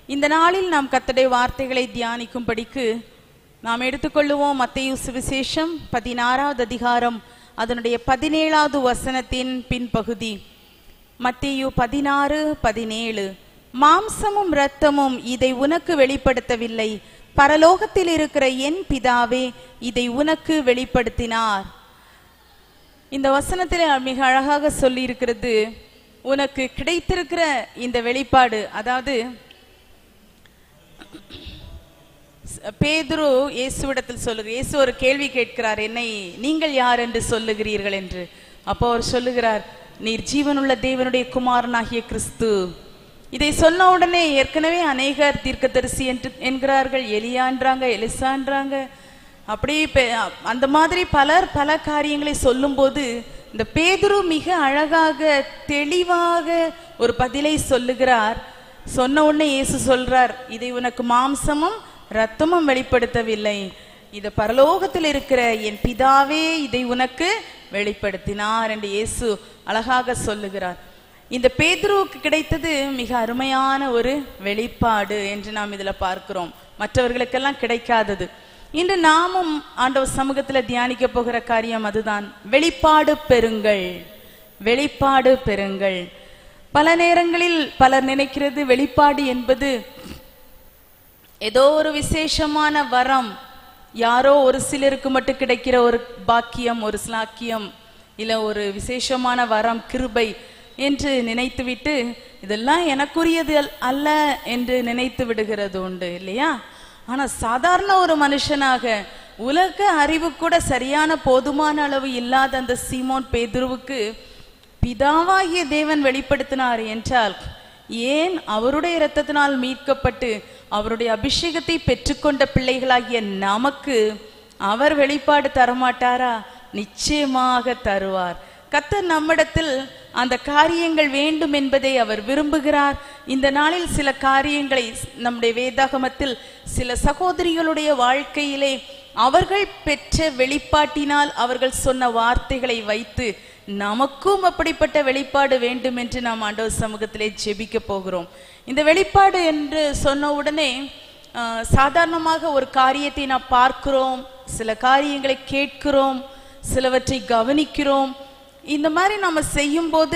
இந்த நாளில் நாம் கர்த்தருடைய வார்த்தைகளை தியானிக்கும்படிக்கு நாம் எடுத்துக்கொள்ளுவோம் மத்தேயு சுவிசேஷம் பதினாறாவது அதிகாரம் அதனுடைய பதினேழாவது வசனத்தின் பின்பகுதி மத்தேயு பதினாறு பதினேழு மாம்சமும் இரத்தமும் இதை உனக்கு வெளிப்படுத்தவில்லை பரலோகத்தில் இருக்கிற என் பிதாவே இதை உனக்கு வெளிப்படுத்தினார் இந்த வசனத்தில் மிக அழகாக சொல்லி இருக்கிறது உனக்கு கிடைத்திருக்கிற இந்த வெளிப்பாடு அதாவது பேதுரு இயேசுவிடத்தில் சொல்லுங்க இயேசு ஒரு கேள்வி கேட்கிறார் என்னை நீங்கள் யார் என்று சொல்லுகிறீர்கள் என்று அப்போ அவர் சொல்லுகிறார் நீர் ஜீவனுள்ள தேவனுடைய குமாரனாகிய கிறிஸ்து இதை சொன்ன உடனே ஏற்கனவே அநேகர் தீர்க்கதரிசி என்று என்கிறார்கள் எலியான்றாங்க எலிசான்றாங்க அப்படி பெ- அந்த மாதிரி பலர் பல காரியங்களை சொல்லும்போது இந்த பேதுரு மிக அழகாக தெளிவாக ஒரு பதிலை சொல்லுகிறார் சொன்ன உடனே இயேசு சொல்றார் இதை உனக்கு மாம்சமும் ரத்தமும் வெளிப்படுத்தவில்லை இது பரலோகத்தில் இருக்கிற என் பிதாவே இதை உனக்கு வெளிப்படுத்தினார் என்று இயேசு அழகாக சொல்லுகிறார் இந்த பேதுருவுக்கு கிடைத்தது மிக அருமையான ஒரு வெளிப்பாடு என்று நாம் இதுல பார்க்கிறோம் மற்றவர்களுக்கெல்லாம் கிடைக்காதது இன்று நாமும் ஆண்டவர் சமூகத்துல தியானிக்க போகிற காரியம் அதுதான் வெளிப்பாடு பெறுங்கள் வெளிப்பாடு பெறுங்கள் பல நேரங்களில் பலர் நினைக்கிறது வெளிப்பாடு என்பது ஏதோ ஒரு விசேஷமான வரம் யாரோ ஒரு சிலருக்கு மட்டும் கிடைக்கிற ஒரு பாக்கியம் ஒரு ஸ்லாக்கியம் இல்ல ஒரு விசேஷமான வரம் கிருபை என்று நினைத்துவிட்டு இதெல்லாம் எனக்குரியது அல்- அல்ல என்று நினைத்து விடுகிறது உண்டு இல்லையா ஆனா சாதாரண ஒரு மனுஷனாக உலக அறிவு கூட சரியான போதுமான அளவு இல்லாத அந்த சீமோன் பேதுருவுக்கு பிதாவாகிய தேவன் வெளிப்படுத்தினார் என்றால் ஏன் அவருடைய இரத்தத்தினால் மீட்கப்பட்டு அவருடைய அபிஷேகத்தை பெற்றுக்கொண்ட பிள்ளைகளாகிய நமக்கு அவர் வெளிப்பாடு தரமாட்டாரா நிச்சயமாக தருவார் கர்த்தர் நம்மிடத்தில் அந்த காரியங்கள் வேண்டும் என்பதை அவர் விரும்புகிறார் இந்த நாளில் சில காரியங்களை நம்முடைய வேதாகமத்தில் சில சகோதரிகளுடைய வாழ்க்கையிலே அவர்கள் பெற்ற வெளிப்பாட்டினால் அவர்கள் சொன்ன வார்த்தைகளை வைத்து நமக்கும் அப்படிப்பட்ட வெளிப்பாடு வேண்டும் என்று நாம் ஆண்டவர் சமூகத்திலே ஜெபிக்க போகிறோம் இந்த வெளிப்பாடு என்று சொன்ன உடனே ஆஹ், சாதாரணமாக ஒரு காரியத்தை நாம் பார்க்கிறோம் சில காரியங்களை கேட்கிறோம் சிலவற்றை கவனிக்கிறோம் இந்த மாதிரி நம்ம செய்யும்போது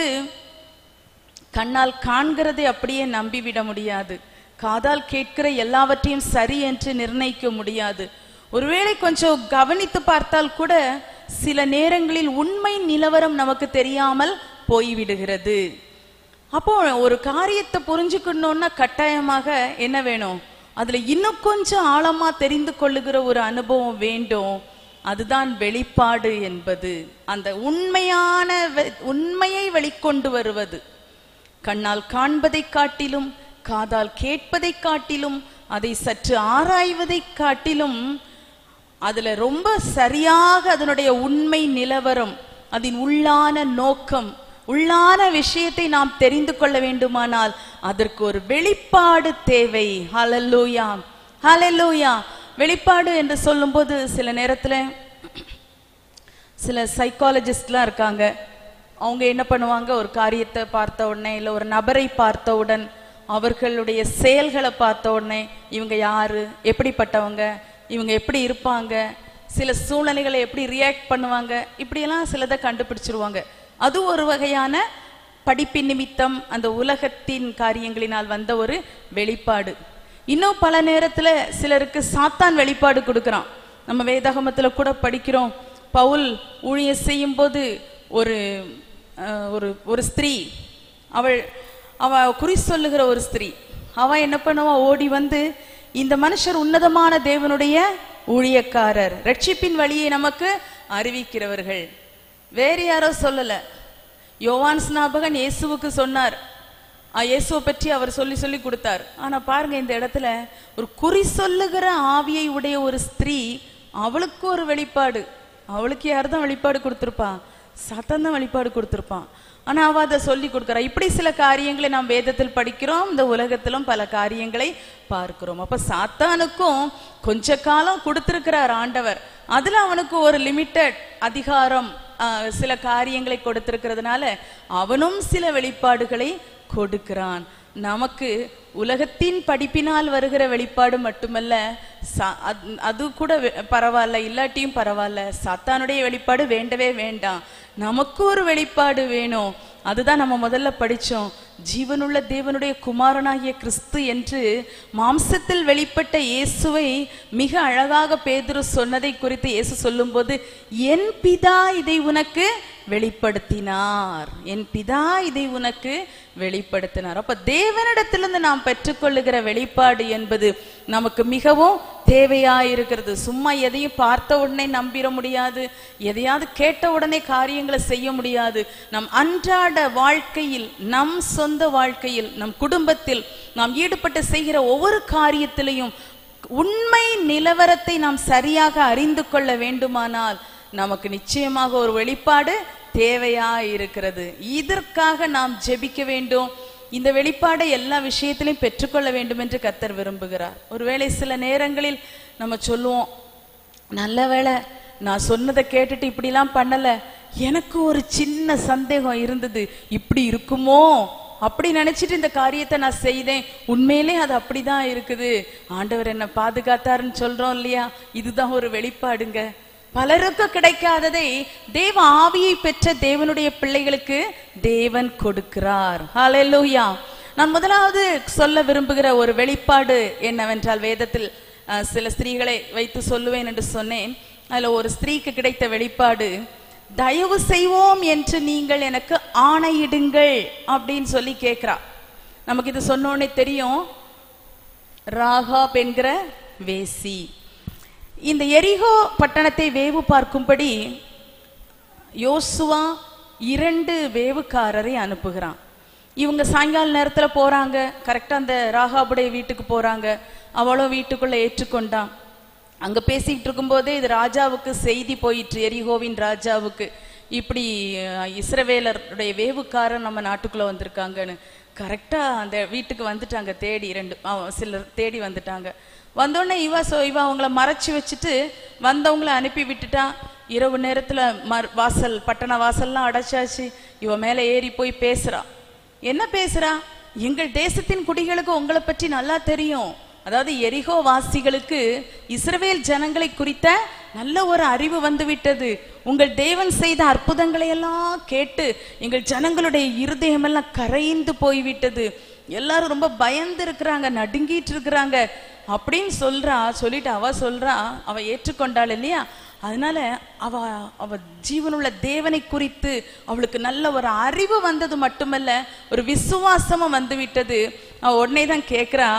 கண்ணால் காண்கிறதை அப்படியே நம்பிவிட முடியாது காதால் கேட்கிற எல்லாவற்றையும் சரி என்று நிர்ணயிக்க முடியாது ஒருவேளை கொஞ்சம் கவனித்து பார்த்தால் கூட சில நேரங்களில் உண்மை நிலவரம் நமக்கு தெரியாமல் போய்விடுகிறது அப்போ ஒரு காரியத்தை புரிஞ்சுக்கணும்னா கட்டாயமாக என்ன வேணும் அதுல இன்னும் கொஞ்சம் ஆழமா தெரிந்து கொள்ளுகிற ஒரு அனுபவம் வேண்டும் அதுதான் வெளிப்பாடு என்பது அந்த உண்மையான வெ- உண்மையை வெளிக்கொண்டு வருவது கண்ணால் காண்பதை காட்டிலும் காதால் கேட்பதை காட்டிலும் அதை சற்று ஆராய்வதை காட்டிலும் அதுல ரொம்ப சரியாக அதனுடைய உண்மை நிலவரம் அதன் உள்ளான நோக்கம் உள்ளான விஷயத்தை நாம் தெரிந்து கொள்ள வேண்டுமானால் அதற்கு ஒரு வெளிப்பாடு தேவை ஹalleluya ஹalleluya வெளிப்பாடு என்று சொல்லும்போது சில நேரத்துல சில சைக்காலஜிஸ்ட்லாம் இருக்காங்க அவங்க என்ன பண்ணுவாங்க ஒரு காரியத்தை பார்த்த உடனே இல்லை ஒரு நபரை பார்த்தவுடன் அவர்களுடைய செயல்களை பார்த்த உடனே இவங்க யாரு எப்படிப்பட்டவங்க இவங்க எப்படி இருப்பாங்க சில சூழ்நிலைகளை எப்படி ரியாக்ட் பண்ணுவாங்க இப்படியெல்லாம் சிலதை கண்டுபிடிச்சிருவாங்க அது ஒரு வகையான படிப்பின் நிமித்தம் அந்த உலகத்தின் காரியங்களினால் வந்த ஒரு வெளிப்பாடு இன்னும் பல நேரத்துல சிலருக்கு சாத்தான் வெளிப்பாடு கொடுக்கறான் நம்ம வேதாகமத்துல கூட படிக்கிறோம் பவுல் ஊழியம் செய்யும் போது ஒரு அஹ், ஒரு ஒரு ஸ்திரீ அவள் அவ குறி சொல்லுகிற ஒரு ஸ்திரீ அவ என்ன பண்ணுவா ஓடி வந்து இந்த மனுஷர் உன்னதமான தேவனுடைய ஊழியக்காரர் ரட்சிப்பின் வழியை நமக்கு அறிவிக்கிறவர்கள் வேற யாரோ சொல்லல யோவான் ஸ்நாபகன் இயேசுவுக்கு சொன்னார் ஆ, இயேசுவை பற்றி அவர் சொல்லி சொல்லி கொடுத்தார் ஆனா பாருங்க இந்த இடத்துல ஒரு குறி சொல்லுகிற ஆவியை உடைய ஒரு ஸ்திரீ அவளுக்கு ஒரு வெளிப்பாடு அவளுக்கு யார் தான் வெளிப்பாடு கொடுத்திருப்பா சத்தம் தான் வெளிப்பாடு கொடுத்திருப்பான் ஆனா அவ அதை சொல்லி கொடுக்கறா இப்படி சில காரியங்களை நாம் வேதத்தில் படிக்கிறோம் இந்த உலகத்திலும் பல காரியங்களை பார்க்கிறோம் அப்ப சாத்தானுக்கும் கொஞ்ச காலம் கொடுத்திருக்கிறார் ஆண்டவர் அதுல அவனுக்கு ஒரு லிமிட்டட் அதிகாரம் ஆஹ், சில காரியங்களை கொடுத்திருக்கிறதுனால அவனும் சில வெளிப்பாடுகளை கொடுக்கிறான் நமக்கு உலகத்தின் படிப்பினால் வருகிற வெளிப்பாடு மட்டுமல்ல சா- அது- அது கூட வெ- பரவாயில்ல இல்லாட்டியும் பரவாயில்ல சாத்தானுடைய வெளிப்பாடு வேண்டவே வேண்டாம் நமக்கு ஒரு வெளிப்பாடு வேணும் அதுதான் நம்ம முதல்ல படிச்சோம் ஜீவனுள்ள தேவனுடைய குமாரனாகிய கிறிஸ்து என்று மாம்சத்தில் வெளிப்பட்ட இயேசுவை மிக அழகாக பேதுரு சொன்னதை குறித்து இயேசு சொல்லும்போது என் பிதா இதை உனக்கு வெளிப்படுத்தினார் என் பிதா இதை உனக்கு வெளிப்படுத்தினார் அப்ப தேவனிடத்திலிருந்து நாம் பெற்றுக்கொள்ளுகிற வெளிப்பாடு என்பது நமக்கு மிகவும் தேவையாயிருக்கிறது சும்மா எதையும் பார்த்த உடனே நம்பிட முடியாது எதையாவது கேட்ட உடனே காரியங்களை செய்ய முடியாது நம் அன்றாட வாழ்க்கையில் நம் சொந்த வாழ்க்கையில் நம் குடும்பத்தில் நாம் ஈடுபட்டு செய்கிற ஒவ்வொரு காரியத்திலையும் உண்மை நிலவரத்தை நாம் சரியாக அறிந்து கொள்ள வேண்டுமானால் நமக்கு நிச்சயமாக ஒரு வெளிப்பாடு தேவையா இருக்கிறது இதற்காக நாம் ஜெபிக்க வேண்டும் இந்த வெளிப்பாடை எல்லா விஷயத்திலையும் பெற்றுக்கொள்ள வேண்டும் என்று கர்த்தர் விரும்புகிறார் ஒருவேளை சில நேரங்களில் நம்ம சொல்லுவோம் நல்ல வேளை நான் சொன்னதை கேட்டுட்டு இப்படிலாம் பண்ணல எனக்கு ஒரு சின்ன சந்தேகம் இருந்தது இப்படி இருக்குமோ அப்படி நினைச்சிட்டு இந்த காரியத்தை நான் செய்தேன் உண்மையிலே அது அப்படிதான் இருக்குது ஆண்டவர் என்ன பாதுகாத்தாருன்னு சொல்றோம் இல்லையா இதுதான் ஒரு வெளிப்பாடுங்க பலருக்கு கிடைக்காததை தேவ ஆவியை பெற்ற தேவனுடைய பிள்ளைகளுக்கு தேவன் கொடுக்கிறார் ஹalleluya நான் முதலாவது சொல்ல விரும்புகிற ஒரு வெளிப்பாடு என்னவென்றால் வேதத்தில் அஹ், சில ஸ்திரீகளை வைத்து சொல்லுவேன் என்று சொன்னேன் அதுல ஒரு ஸ்திரீக்கு கிடைத்த வெளிப்பாடு தயவு செய்வோம் என்று நீங்கள் எனக்கு ஆணையிடுங்கள் அப்படின்னு சொல்லி கேட்கிறா நமக்கு இது சொன்ன உடனே தெரியும் ராகாப் என்கிற வேசி இந்த எரிகோ பட்டணத்தை வேவு பார்க்கும்படி யோசுவா இரண்டு வேவுக்காரரை அனுப்புகிறான் இவங்க சாயங்கால நேரத்துல போறாங்க கரெக்டா அந்த ராகாபுடைய வீட்டுக்கு போறாங்க அவளும் வீட்டுக்குள்ள ஏற்றுக்கொண்டான் அங்க பேசிக்கிட்டு இருக்கும்போதே இது ராஜாவுக்கு செய்தி போயிற்று எரிகோவின் ராஜாவுக்கு இப்படி அஹ், இஸ்ரவேலருடைய வேவுக்காரன் நம்ம நாட்டுக்குள்ள வந்திருக்காங்கன்னு கரெக்டா அந்த வீட்டுக்கு வந்துட்டாங்க தேடி ரெண்டு அவ- சிலர் தேடி வந்துட்டாங்க வந்தோடனே இவா சோ இவ அவங்கள மறைச்சு வச்சுட்டு வந்தவங்கள அனுப்பி விட்டுட்டா இரவு நேரத்துல மர் வாசல் பட்டண வாசல்லாம் அடைச்சாச்சு இவ மேல ஏறி போய் பேசுறா என்ன பேசுறா எங்கள் தேசத்தின் குடிகளுக்கு உங்களை பற்றி நல்லா தெரியும் அதாவது எரிகோ வாசிகளுக்கு இஸ்ரவேல் ஜனங்களை குறித்த நல்ல ஒரு அறிவு வந்து விட்டது உங்கள் தேவன் செய்த அற்புதங்களை எல்லாம் கேட்டு எங்கள் ஜனங்களுடைய இருதயமெல்லாம் கரைந்து போய்விட்டது எல்லாரும் ரொம்ப பயந்து இருக்கிறாங்க நடுங்கிட்டு இருக்கிறாங்க அப்படின்னு சொல்றா சொல்லிட்டு அவ சொல்றா அவ ஏற்றுக்கொண்டாள் இல்லையா அதனால அவ அவ ஜீவனுள்ள தேவனை குறித்து அவளுக்கு நல்ல ஒரு அறிவு வந்தது மட்டுமல்ல ஒரு விசுவாசமும் வந்து விட்டது அவ உடனே தான் கேக்குறா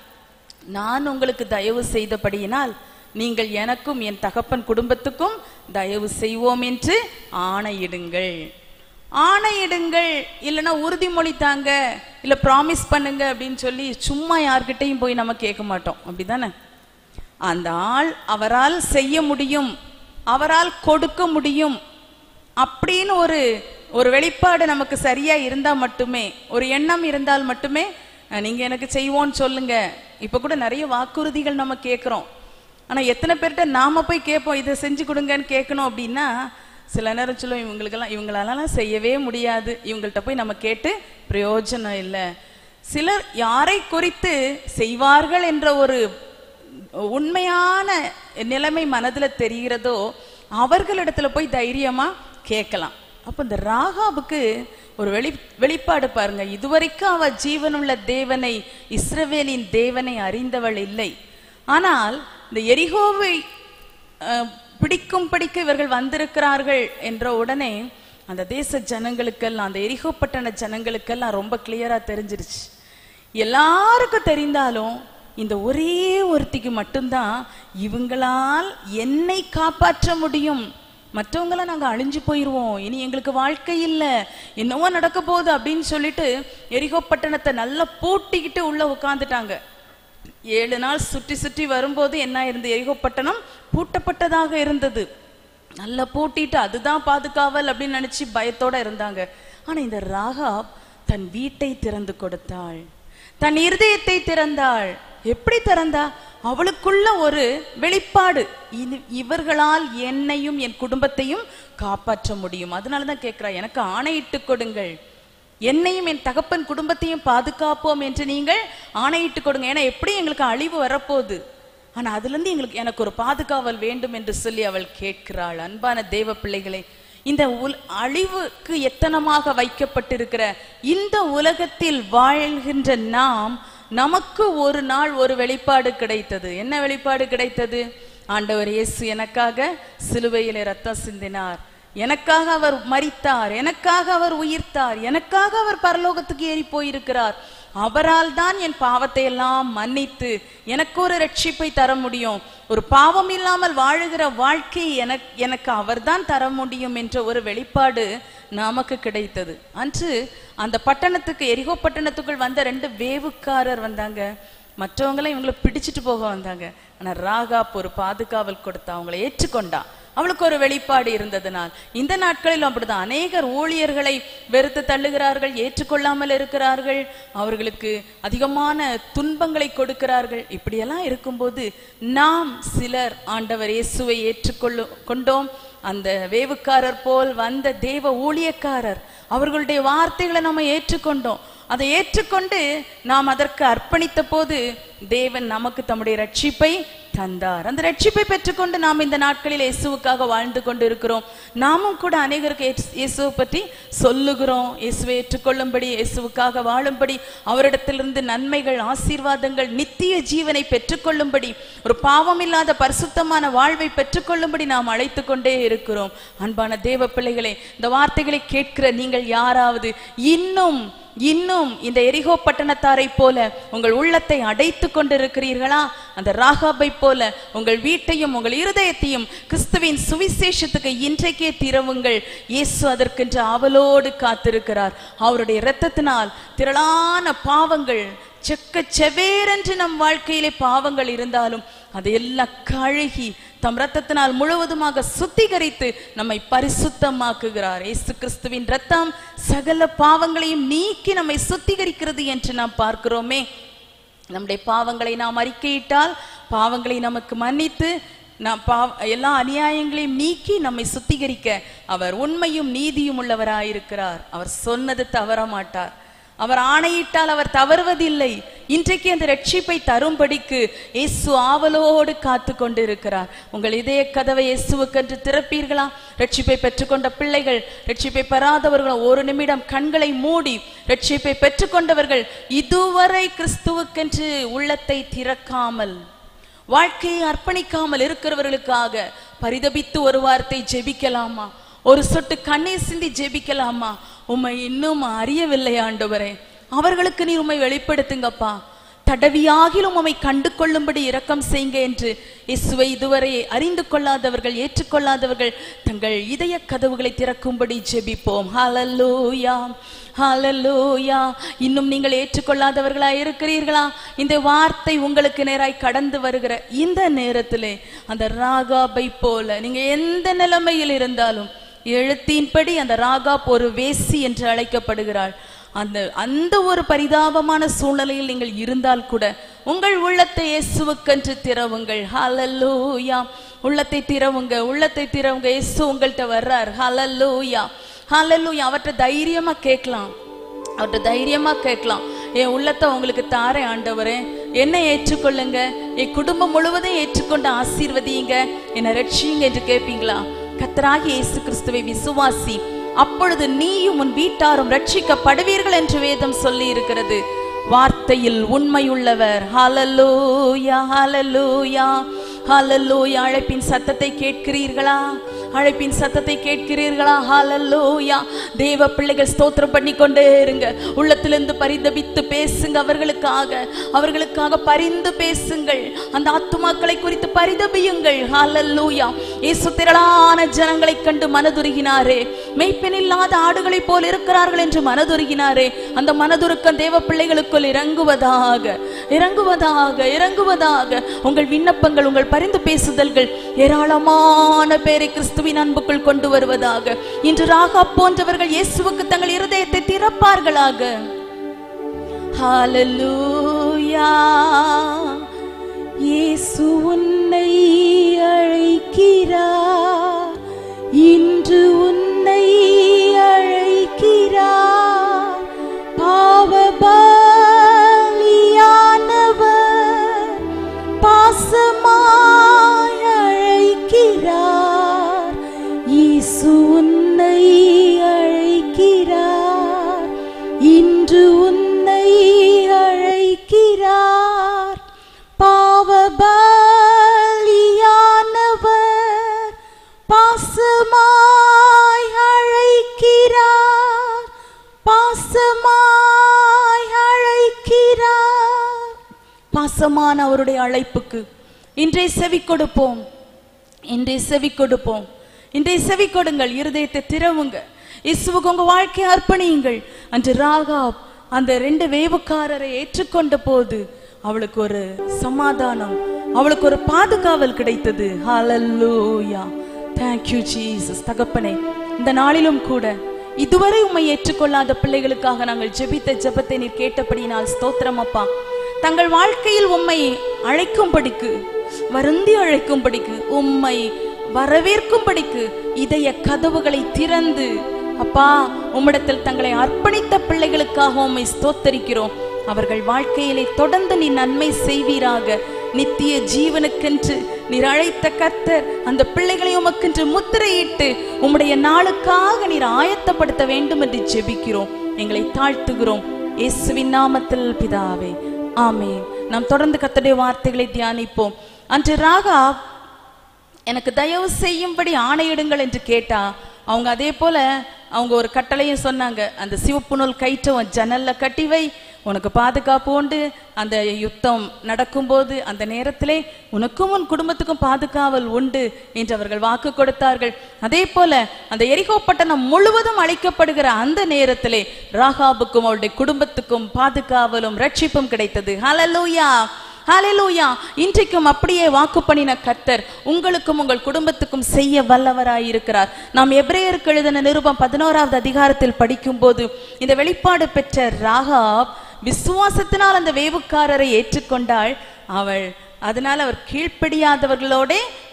நான் உங்களுக்கு தயவு செய்தபடியினால் நீங்கள் எனக்கும் என் தகப்பன் குடும்பத்துக்கும் தயவு செய்வோம் என்று ஆணையிடுங்கள் ஆணையிடுங்கள் இல்லைன்னா உறுதிமொழி தாங்க இல்ல ப்ராமிஸ் பண்ணுங்க அப்படின்னு சொல்லி சும்மா யார்கிட்டயும் போய் நம்ம கேட்க மாட்டோம் அப்படிதானே அந்த ஆள் அவரால் செய்ய முடியும் அவரால் கொடுக்க முடியும் அப்படின்னு ஒரு ஒரு வெளிப்பாடு நமக்கு சரியா இருந்தா மட்டுமே ஒரு எண்ணம் இருந்தால் மட்டுமே அஹ், நீங்க எனக்கு செய்வோன்னு சொல்லுங்க இப்ப கூட நிறைய வாக்குறுதிகள் நம்ம கேட்கிறோம் ஆனா எத்தனை பேர்கிட்ட நாம போய் கேட்போம் இதை செஞ்சு கொடுங்கன்னு கேட்கணும் அப்படின்னா சில நேரம் சொல்லுவோம் இவங்களுக்கெல்லாம் இவங்களாலலாம் செய்யவே முடியாது இவங்கள்ட்ட போய் நம்ம கேட்டு பிரயோஜனம் இல்லை சிலர் யாரை குறித்து செய்வார்கள் என்ற ஒரு உண்மையான நிலைமை மனதுல தெரிகிறதோ அவர்களிடத்துல போய் தைரியமா கேட்கலாம் அப்ப இந்த ராகாபுக்கு ஒரு வெளி வெளிப்பாடு பாருங்க இதுவரைக்கும் அவ ஜீவனுள்ள தேவனை இஸ்ரவேலின் தேவனை அறிந்தவள் இல்லை ஆனால் இந்த எரிகோவை அஹ், பிடிக்கும் படிக்க இவர்கள் வந்திருக்கிறார்கள் என்ற உடனே அந்த தேச ஜனங்களுக்கெல்லாம் அந்த எரிகோ பட்டண ஜனங்களுக்கெல்லாம் ரொம்ப கிளியரா தெரிஞ்சிருச்சு எல்லாருக்கும் தெரிந்தாலும் இந்த ஒரே ஒருத்திக்கு மட்டும்தான் இவங்களால் என்னை காப்பாற்ற முடியும் மற்றவங்களாம் நாங்க அழிஞ்சு போயிருவோம் இனி எங்களுக்கு வாழ்க்கை இல்ல என்னவோ நடக்க போகுது அப்படின்னு சொல்லிட்டு எரிகோ பட்டணத்தை நல்லா பூட்டிக்கிட்டு உள்ள உட்கார்ந்துட்டாங்க ஏழு நாள் சுற்றி சுற்றி வரும்போது என்ன இருந்தது எரிகோ பட்டணம் பூட்டப்பட்டதாக இருந்தது நல்லா பூட்டிட்டு அதுதான் பாதுகாவல் அப்படின்னு நினைச்சு பயத்தோட இருந்தாங்க ஆனா இந்த ராகாப் தன் வீட்டை திறந்து கொடுத்தாள் தன் இருதயத்தை திறந்தாள் எப்படி திறந்தா அவளுக்குள்ள ஒரு வெளிப்பாடு இனி- இவர்களால் என்னையும் என் குடும்பத்தையும் காப்பாற்ற முடியும் அதனாலதான் கேட்கிறா எனக்கு ஆணையிட்டு கொடுங்கள் என்னையும் என் தகப்பன் குடும்பத்தையும் பாதுகாப்போம் என்று நீங்கள் ஆணையிட்டு கொடுங்க ஏன்னா எப்படி எங்களுக்கு அழிவு வரப்போகுது ஆனா அதுல இருந்து எங்களுக்கு எனக்கு ஒரு பாதுகாவல் வேண்டும் என்று சொல்லி அவள் கேட்கிறாள் அன்பான தேவ பிள்ளைகளே இந்த உல் அழிவுக்கு எத்தனமாக வைக்கப்பட்டிருக்கிற இந்த உலகத்தில் வாழ்கின்ற நாம் நமக்கு ஒரு நாள் ஒரு வெளிப்பாடு கிடைத்தது என்ன வெளிப்பாடு கிடைத்தது ஆண்டவர் இயேசு எனக்காக சிலுவையிலே ரத்தம் சிந்தினார் எனக்காக அவர் மரித்தார் எனக்காக அவர் உயிர்த்தார் எனக்காக அவர் பரலோகத்துக்கு ஏறி போயிருக்கிறார் அவரால் தான் என் பாவத்தை எல்லாம் மன்னித்து எனக்கு ஒரு ரட்சிப்பை தர முடியும் ஒரு பாவம் இல்லாமல் வாழுகிற வாழ்க்கை எனக்கு எனக்கு அவர்தான் தர முடியும் என்ற ஒரு வெளிப்பாடு நமக்கு கிடைத்தது அன்று அந்த பட்டணத்துக்கு எரிகோ பட்டணத்துக்குள் வந்த ரெண்டு வேவுக்காரர் வந்தாங்க மற்றவங்களும் இவங்களை பிடிச்சிட்டு போக வந்தாங்க ஆனா ராகாப் ஒரு பாதுகாவல் கொடுத்தா அவங்களை ஏற்றுக்கொண்டா அவளுக்கு ஒரு வெளிப்பாடு இருந்ததுனால் இந்த நாட்களிலும் அப்படிதான் அநேகர் ஊழியர்களை வெறுத்து தள்ளுகிறார்கள் ஏற்றுக்கொள்ளாமல் இருக்கிறார்கள் அவர்களுக்கு அதிகமான துன்பங்களை கொடுக்கிறார்கள் இப்படியெல்லாம் இருக்கும்போது நாம் சிலர் ஆண்டவர் இயேசுவை ஏற்றுக்கொள்ளு கொண்டோம் அந்த வேவுக்காரர் போல் வந்த தேவ ஊழியக்காரர் அவர்களுடைய வார்த்தைகளை நம்ம ஏற்றுக்கொண்டோம் அதை ஏற்றுக்கொண்டு நாம் அதற்கு அர்ப்பணித்த போது தேவன் நமக்கு தம்முடைய ரட்சிப்பை தந்தார் அந்த ரட்சிப்பை பெற்றுக்கொண்டு நாம் இந்த நாட்களில் இயேசுவுக்காக வாழ்ந்து கொண்டு இருக்கிறோம் நாமும் கூட அநேகருக்கு இயேசு- இயேசுவை பற்றி சொல்லுகிறோம் இயேசுவை ஏற்றுக்கொள்ளும்படி இயேசுவுக்காக வாழும்படி அவரிடத்திலிருந்து நன்மைகள் ஆசீர்வாதங்கள் நித்திய ஜீவனை பெற்றுக்கொள்ளும்படி ஒரு பாவமில்லாத பரிசுத்தமான வாழ்வை பெற்றுக்கொள்ளும்படி நாம் அழைத்து கொண்டே இருக்கிறோம் அன்பான தேவ பிள்ளைகளே இந்த வார்த்தைகளை கேட்கிற நீங்கள் யாராவது இன்னும் இன்னும் இந்த எரிகோ பட்டணத்தாரை போல உங்கள் உள்ளத்தை அடைத்து கொண்டிருக்கிறீர்களா அந்த ராகாபை போல உங்கள் வீட்டையும் உங்கள் இருதயத்தையும் கிறிஸ்துவின் சுவிசேஷத்துக்கு இன்றைக்கே திறவுங்கள் இயேசு அதற்கென்று ஆவலோடு காத்திருக்கிறார் அவருடைய இரத்தத்தினால் திரளான பாவங்கள் செக்க செவேரென்று நம் வாழ்க்கையிலே பாவங்கள் இருந்தாலும் அதையெல்லாம் கழுகி தம் ரத்தத்தினால் முழுவதுமாக சுத்திகரித்து நம்மை பரிசுத்தமாக்குகிறார் இயேசு கிறிஸ்துவின் ரத்தம் சகல பாவங்களையும் நீக்கி நம்மை சுத்திகரிக்கிறது என்று நாம் பார்க்கிறோமே நம்முடைய பாவங்களை நாம் அறிக்கையிட்டால் பாவங்களை நமக்கு மன்னித்து நாம் பாவ எல்லா அநியாயங்களையும் நீக்கி நம்மை சுத்திகரிக்க அவர் உண்மையும் நீதியும் உள்ளவராயிருக்கிறார் அவர் சொன்னது தவற மாட்டார் அவர் ஆணையிட்டால் அவர் தவறுவதில்லை இன்றைக்கு அந்த ரட்சிப்பை தரும்படிக்கு இயேசு ஆவலோடு காத்து கொண்டிருக்கிறார் உங்கள் இதய கதவை இயேசுவுக்கென்று திறப்பீர்களா ரட்சிப்பை பெற்றுக்கொண்ட பிள்ளைகள் ரட்சிப்பை பெறாதவர்களும் ஒரு நிமிடம் கண்களை மூடி ரட்சிப்பை பெற்றுக்கொண்டவர்கள் இதுவரை கிறிஸ்துவுக்கென்று உள்ளத்தை திறக்காமல் வாழ்க்கையை அர்ப்பணிக்காமல் இருக்கிறவர்களுக்காக பரிதபித்து ஒரு வார்த்தை ஜெபிக்கலாமா ஒரு சொட்டு கண்ணீர் சிந்தி ஜெபிக்கலாமா உம்மை இன்னும் அறியவில்லை ஆண்டவரே அவர்களுக்கு நீர் உம்மை வெளிப்படுத்துங்கப்பா தடவியாகிலும் உம்மை கண்டு கொள்ளும்படி இரக்கம் செய்யுங்க என்று இயேசுவை இதுவரை அறிந்து கொள்ளாதவர்கள் ஏற்றுக்கொள்ளாதவர்கள் தங்கள் இதய கதவுகளை திறக்கும்படி ஜெபிப்போம் ஹalleluya ஹalleluya இன்னும் நீங்கள் ஏற்றுக்கொள்ளாதவர்களா இருக்கிறீர்களா இந்த வார்த்தை உங்களுக்கு நேராய் கடந்து வருகிற இந்த நேரத்திலே அந்த ராகாபை போல நீங்க எந்த நிலைமையில் இருந்தாலும் எழுத்தின்படி அந்த ராகாப் ஒரு வேசி என்று அழைக்கப்படுகிறாள் அந்த அந்த ஒரு பரிதாபமான சூழ்நிலையில் நீங்கள் இருந்தால் கூட உங்கள் உள்ளத்தை இயேசுவுக்கென்று திறவுங்கள் ஹalleluya உள்ளத்தை திறவுங்க உள்ளத்தை திறவுங்க இயேசு உங்கள்கிட்ட வர்றார் ஹalleluya ஹalleluya அவர்கிட்ட தைரியமா கேட்கலாம் அவர்கிட்ட தைரியமா கேட்கலாம் என் உள்ளத்தை உங்களுக்கு தாரேன் ஆண்டவரே என்னை ஏற்றுக்கொள்ளுங்க என் குடும்பம் முழுவதும் ஏற்றுக்கொண்டு ஆசீர்வதியுங்க என்னை ரட்சியுங்க என்று கேட்பீங்களா கத்தராகி இயேசு கிறிஸ்துவை விசுவாசி அப்பொழுது நீயும் உன் வீட்டாரும் ரட்சிக்கப்படுவீர்கள் என்று வேதம் சொல்லி இருக்கிறது வார்த்தையில் உண்மையுள்ளவர் ஹalleluya ஹalleluya ஹalleluya அழைப்பின் சத்தத்தை கேட்கிறீர்களா அழைப்பின் சத்தத்தை கேட்கிறீர்களா ஹalleluya தேவ பிள்ளைகள் ஸ்தோத்திரம் பண்ணி கொண்டே இருங்க உள்ளத்திலிருந்து பரிதபித்து பேசுங்க அவர்களுக்காக அவர்களுக்காக பரிந்து பேசுங்கள் அந்த ஆத்துமாக்களை குறித்து பரிதபியுங்கள் ஹalleluya இயேசு திரளான ஜனங்களை கண்டு மனதுருகினாரே மெய்ப்பெண் இல்லாத ஆடுகளைப் போல் இருக்கிறார்கள் என்று மனதுருகினாரே அந்த மனதுருக்கம் தேவ பிள்ளைகளுக்குள் இறங்குவதாக இறங்குவதாக இறங்குவதாக உங்கள் விண்ணப்பங்கள் உங்கள் பரிந்து பேசுதல்கள் ஏராளமான பேரை கிறிஸ்துவின் அன்புக்குள் கொண்டு வருவதாக இன்று ராகா போன்றவர்கள் இயேசுவுக்கு தங்கள் இருதயத்தை திறப்பார்களாக ஹalleluya இயேசு உன்னை அழைக்கிறார் இன்று உன்னை அழைக்கிறார் பாசமாய் அழைக்கிறார் இயேசு உன்னை அழைக்கிறார் இன்று உன்னை அழைக்கிறார் பாவபலியானவர் பாசமாய் அழைக்கிறார் பாசமாய் அழைக்கிறார் பாசமான அவருடைய அழைப்புக்கு இன்றை செவி கொடுப்போம் இன்றை செவி கொடுப்போம் இன்றை செவி கொடுங்கள் இருதயத்தை திறவுங்க இயேசுவுக்கு உங்க வாழ்க்கையை அர்ப்பணியுங்கள் அன்று ராகாப் அந்த ரெண்டு வேவுக்காரரை ஏற்றுக்கொண்ட போது அவளுக்கு ஒரு சமாதானம் அவளுக்கு ஒரு பாதுகாவல் கிடைத்தது ஹalleluya thank you jesus தகப்பனே இந்த நாளிலும் கூட இதுவரை உம்மை ஏற்றுக்கொள்ளாத பிள்ளைகளுக்காக நாங்கள் ஜெபித்த ஜெபத்தை நீர் கேட்டபடியினால் ஸ்தோத்திரம் அப்பா தங்கள் வாழ்க்கையில் உம்மை அழைக்கும்படிக்கு வருந்தி அழைக்கும்படிக்கு உம்மை வரவேற்கும்படிக்கு இதய கதவுகளை திறந்து அப்பா உம்மிடத்தில் தங்களை அர்ப்பணித்த பிள்ளைகளுக்காக உம்மை ஸ்தோத்தரிக்கிறோம் அவர்கள் வாழ்க்கையிலே தொடர்ந்து நீ நன்மை செய்வீராக நித்திய ஜீவனுக்கென்று நீர் அழைத்த கர்த்தர் அந்த பிள்ளைகளை உமக்கென்று முத்திரையிட்டு உம்முடைய நாளுக்காக நீர் ஆயத்தப்படுத்த வேண்டும் என்று ஜெபிக்கிறோம் எங்களை தாழ்த்துகிறோம் இயேசுவின் நாமத்தில் பிதாவே ஆமென் நாம் தொடர்ந்து கர்த்தருடைய வார்த்தைகளை தியானிப்போம் அன்று ராகா எனக்கு தயவு செய்யும்படி ஆணையிடுங்கள் என்று கேட்டா அவங்க அதே போல அவங்க ஒரு கட்டளையும் சொன்னாங்க அந்த சிவப்பு நூல் கயிற்றை உன் ஜன்னல்ல கட்டி வை உனக்கு பாதுகாப்பு உண்டு அந்த யுத்தம் நடக்கும்போது அந்த நேரத்திலே உனக்கும் உன் குடும்பத்துக்கும் பாதுகாவல் உண்டு என்று அவர்கள் வாக்கு கொடுத்தார்கள் அதே போல அந்த எரிகோ பட்டணம் முழுவதும் அழிக்கப்படுகிற அந்த நேரத்திலே ராகாபுக்கும் அவருடைய குடும்பத்துக்கும் பாதுகாவலும் ரட்சிப்பும் கிடைத்தது ஹalleluya ஹalleluya இன்றைக்கும் அப்படியே வாக்கு பண்ணின கர்த்தர் உங்களுக்கும் உங்கள் குடும்பத்துக்கும் செய்ய வல்லவராய் இருக்கிறார் நாம் எபிரேயருக்கு எழுதின நிருபம் பதினோராவது அதிகாரத்தில் படிக்கும்போது இந்த வெளிப்பாடு பெற்ற ராகாப் விசுவாசத்தினால் அந்த வேவுக்காரரை ஏற்றுக்கொண்டாள் அவள் அதனால் அவர் கீழ்ப்படியாதவர்களோட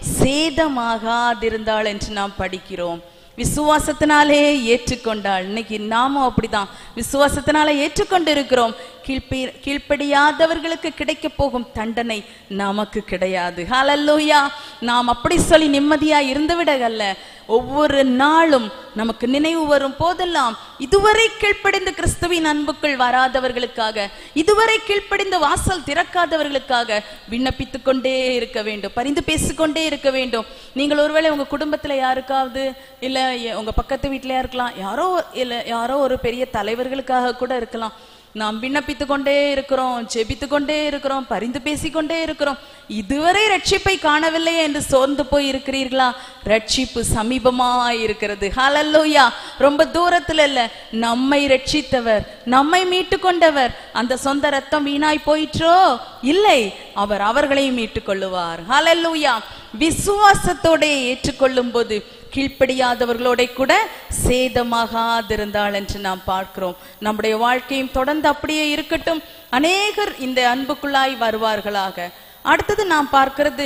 சேதமாகாதிருந்தாள் என்று நாம் படிக்கிறோம் விசுவாசத்தினாலே ஏற்றுக்கொண்டாள் இன்னைக்கு நாமும் அப்படிதான் விசுவாசத்தினாலே ஏற்றுக்கொண்டு இருக்கிறோம் கீழ்ப்பி கீழ்ப்படியாதவர்களுக்கு கிடைக்க போகும் தண்டனை நமக்கு கிடையாது ஹalleluya நாம் அப்படி சொல்லி நிம்மதியா இருந்து விடகல்ல ஒவ்வொரு நாளும் நமக்கு நினைவு வரும் போதெல்லாம் இதுவரை கீழ்ப்படிந்து கிறிஸ்துவின் அன்புக்குள் வராதவர்களுக்காக இதுவரை கீழ்ப்படிந்து வாசல் திறக்காதவர்களுக்காக விண்ணப்பித்துக் கொண்டே இருக்க வேண்டும் பரிந்து பேசிக்கொண்டே இருக்க வேண்டும் நீங்கள் ஒருவேளை உங்க குடும்பத்துல யாருக்காவது இல்ல எ- உங்க பக்கத்து வீட்லயா இருக்கலாம் யாரோ இல்ல யாரோ ஒரு பெரிய தலைவர்களுக்காக கூட இருக்கலாம் நாம் விண்ணப்பித்து கொண்டே இருக்கிறோம் ஜெபித்து கொண்டே இருக்கிறோம் பரிந்து பேசிக்கொண்டே இருக்கிறோம் இதுவரை ரட்சிப்பை காணவில்லையே என்று சோர்ந்து போய் இருக்கிறீர்களா ரட்சிப்பு சமீபமாய் இருக்கிறது ஹalleluya ரொம்ப தூரத்துல இல்ல நம்மை ரட்சித்தவர் நம்மை மீட்டு கொண்டவர் அந்த சொந்த ரத்தம் வீணாய் போயிற்றோ இல்லை அவர் அவர்களையும் மீட்டுக் கொள்ளுவார் ஹalleluya விசுவாசத்தோட ஏற்றுக்கொள்ளும் போது கீழ்ப்படியாதவர்களோட கூட சேதமாகாதிருந்தாள் என்று நாம் பார்க்கிறோம் நம்முடைய வாழ்க்கையும் தொடர்ந்து அப்படியே இருக்கட்டும் அநேகர் இந்த அன்புக்குள்ளாய் வருவார்களாக அடுத்தது நாம் பார்க்கிறது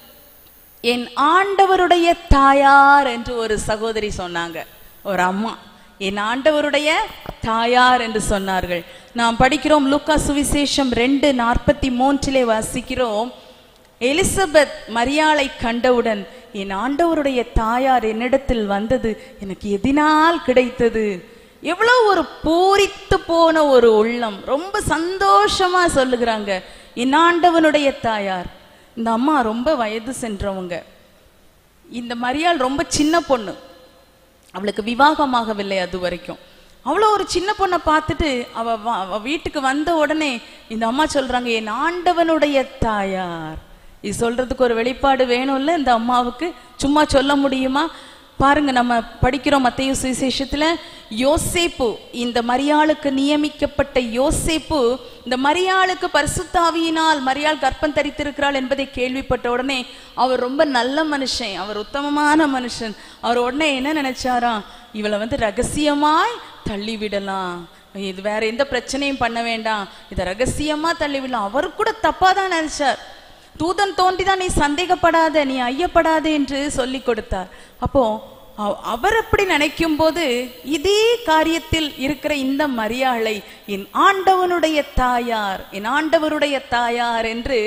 என் ஆண்டவருடைய தாயார் என்று ஒரு சகோதரி சொன்னாங்க ஒரு அம்மா என் ஆண்டவருடைய தாயார் என்று சொன்னார்கள் நாம் படிக்கிறோம் லூக்கா சுவிசேஷம் ரெண்டு நாற்பத்தி மூன்றிலே வாசிக்கிறோம் எலிசபெத் மரியாளை கண்டவுடன் என் ஆண்டவருடைய தாயார் என்னிடத்தில் வந்தது எனக்கு எதினால் கிடைத்தது எவ்வளவு ஒரு பூரித்து போன ஒரு உள்ளம் ரொம்ப சந்தோஷமா சொல்லுகிறாங்க என் ஆண்டவனுடைய தாயார் இந்த அம்மா ரொம்ப வயது சென்றவங்க இந்த மரியாள் ரொம்ப சின்ன பொண்ணு அவளுக்கு விவாகமாகவில்லை அது வரைக்கும் அவ்வளோ ஒரு சின்ன பொண்ணை பார்த்துட்டு அவ வ- அவ வீட்டுக்கு வந்த உடனே இந்த அம்மா சொல்றாங்க என் ஆண்டவனுடைய தாயார் இது சொல்றதுக்கு ஒரு வெளிப்பாடு வேணும்ல இந்த அம்மாவுக்கு சும்மா சொல்ல முடியுமா பாருங்க நம்ம படிக்கிறோம் மத்தேயு சுவிசேஷத்துல யோசேப்பு இந்த மரியாளுக்கு நியமிக்கப்பட்ட யோசேப்பு இந்த மரியாளுக்கு பரிசுத்தாவியினால் மரியாள் கர்ப்பம் தரித்திருக்கிறாள் என்பதை கேள்விப்பட்ட உடனே அவர் ரொம்ப நல்ல மனுஷன் அவர் உத்தமமான மனுஷன் அவர் உடனே என்ன நினைச்சாராம் இவளை வந்து ரகசியமாய் தள்ளி விடலாம் இது வேற எந்த பிரச்சனையும் பண்ண வேண்டாம் இதை ரகசியமா தள்ளி விடலாம் அவர் கூட தப்பா தான் நினைச்சார் தூதன் தோன்றிதான் நீ சந்தேகப்படாத நீ ஐயப்படாத என்று சொல்லி கொடுத்தார் அப்போ அவ- அவர் அப்படி நினைக்கும் போது இதே காரியத்தில் இருக்கிற இந்த மரியாளை என் ஆண்டவனுடைய தாயார் என் ஆண்டவருடைய தாயார் என்று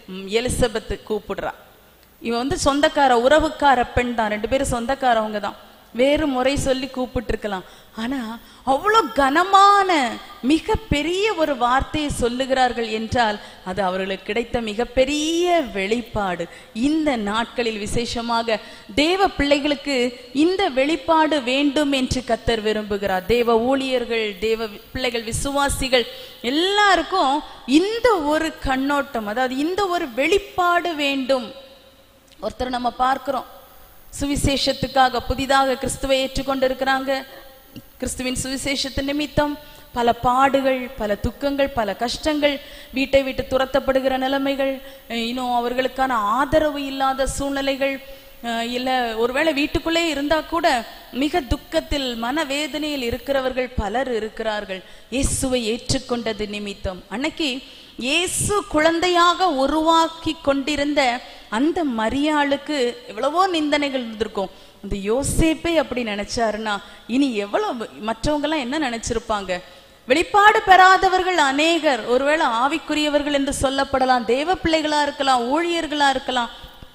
ம், எலிசபெத் கூப்பிடுறா இவன் வந்து சொந்தக்கார உறவுக்கார பெண் தான் ரெண்டு பேரும் சொந்தக்காரவங்க தான் வேறு முறை சொல்லி கூப்பிட்டு இருக்கலாம் ஆனா அவ்வளோ கனமான மிக பெரிய ஒரு வார்த்தையை சொல்லுகிறார்கள் என்றால் அது அவர்களுக்கு கிடைத்த மிகப்பெரிய வெளிப்பாடு இந்த நாட்களில் விசேஷமாக தேவ பிள்ளைகளுக்கு இந்த வெளிப்பாடு வேண்டும் என்று கத்தர் விரும்புகிறார் தேவ ஊழியர்கள் தேவ பிள்ளைகள் விசுவாசிகள் எல்லாருக்கும் இந்த ஒரு கண்ணோட்டம் அதாவது இந்த ஒரு வெளிப்பாடு வேண்டும் ஒருத்தர் நம்ம பார்க்கிறோம் சுவிசேஷத்துக்காக புதிதாக கிறிஸ்துவை ஏற்றுக்கொண்டிருக்கிறாங்க கிறிஸ்துவின் சுவிசேஷத்து நிமித்தம் பல பாடுகள் பல துக்கங்கள் பல கஷ்டங்கள் வீட்டை விட்டு துரத்தப்படுகிற நிலைமைகள் அஹ் இன்னும் அவர்களுக்கான ஆதரவு இல்லாத சூழ்நிலைகள் அஹ் இல்ல ஒருவேளை வீட்டுக்குள்ளே இருந்தா கூட மிக துக்கத்தில் மனவேதனையில் இருக்கிறவர்கள் பலர் இருக்கிறார்கள் இயேசுவை ஏற்றுக்கொண்டது நிமித்தம் அன்னைக்கு இயேசு குழந்தையாக உருவாக்கி கொண்டிருந்த அந்த மரியாளுக்கு எவ்வளவோ நிந்தனைகள் இருந்திருக்கும் இந்த யோசேப்பே அப்படி நினைச்சாருன்னா இனி எவ்வளவு மற்றவங்க எல்லாம் என்ன நினைச்சிருப்பாங்க வெளிப்பாடு பெறாதவர்கள் அநேகர் ஒருவேளை ஆவிக்குரியவர்கள் என்று சொல்லப்படலாம் தேவ பிள்ளைகளா இருக்கலாம் ஊழியர்களா இருக்கலாம்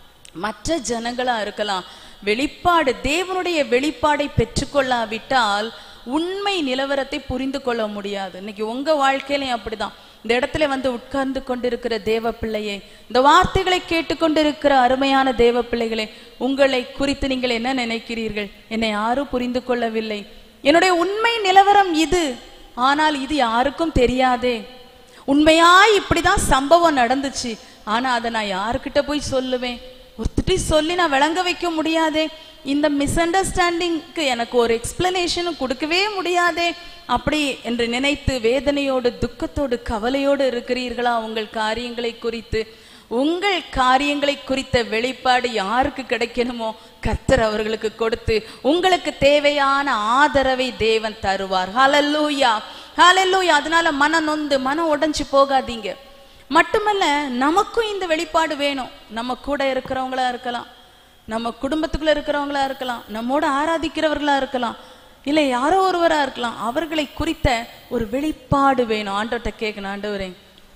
மற்ற ஜனங்களா இருக்கலாம் வெளிப்பாடு தேவனுடைய வெளிப்பாடை பெற்றுக்கொள்ளாவிட்டால் உண்மை நிலவரத்தை புரிந்து கொள்ள முடியாது இன்னைக்கு உங்க வாழ்க்கையிலையும் அப்படிதான் இந்த இடத்துல வந்து உட்கார்ந்து கொண்டிருக்கிற தேவ பிள்ளையே இந்த வார்த்தைகளை கேட்டுக்கொண்டிருக்கிற அருமையான தேவ பிள்ளைகளே உங்களை குறித்து நீங்கள் என்ன நினைக்கிறீர்கள் என்னை யாரும் புரிந்து கொள்ளவில்லை என்னுடைய உண்மை நிலவரம் இது ஆனால் இது யாருக்கும் தெரியாதே உண்மையாய் இப்படிதான் சம்பவம் நடந்துச்சு ஆனா அதை நான் யாருக்கிட்ட போய் சொல்லுவேன் ஒருத்திட்டு சொல்லி நான் விளங்க வைக்க முடியாதே இந்த மிஸ் அண்டர்ஸ்டாண்டிங்க்கு எனக்கு ஒரு எக்ஸ்பிளனேஷனும் கொடுக்கவே முடியாதே அப்படி என்று நினைத்து வேதனையோடு துக்கத்தோடு கவலையோடு இருக்கிறீர்களா உங்கள் காரியங்களை குறித்து உங்கள் காரியங்களை குறித்த வெளிப்பாடு யாருக்கு கிடைக்கணுமோ கர்த்தர் அவர்களுக்கு கொடுத்து உங்களுக்கு தேவையான ஆதரவை தேவன் தருவார் ஹalleluya ஹalleluya அதனால மன நொந்து மனம் உடைஞ்சு போகாதீங்க மட்டுமல்ல நமக்கும் இந்த வெளிப்பாடு வேணும் நம்ம கூட இருக்கிறவங்களா இருக்கலாம் நம்ம குடும்பத்துக்குள்ள இருக்கிறவங்களா இருக்கலாம் நம்மோட ஆராதிக்கிறவர்களா இருக்கலாம் இல்ல யாரோ ஒருவரா இருக்கலாம் அவர்களை குறித்த ஒரு வெளிப்பாடு வேணும் ஆண்டவர்கிட்ட கேட்கணும் ஆண்டவரே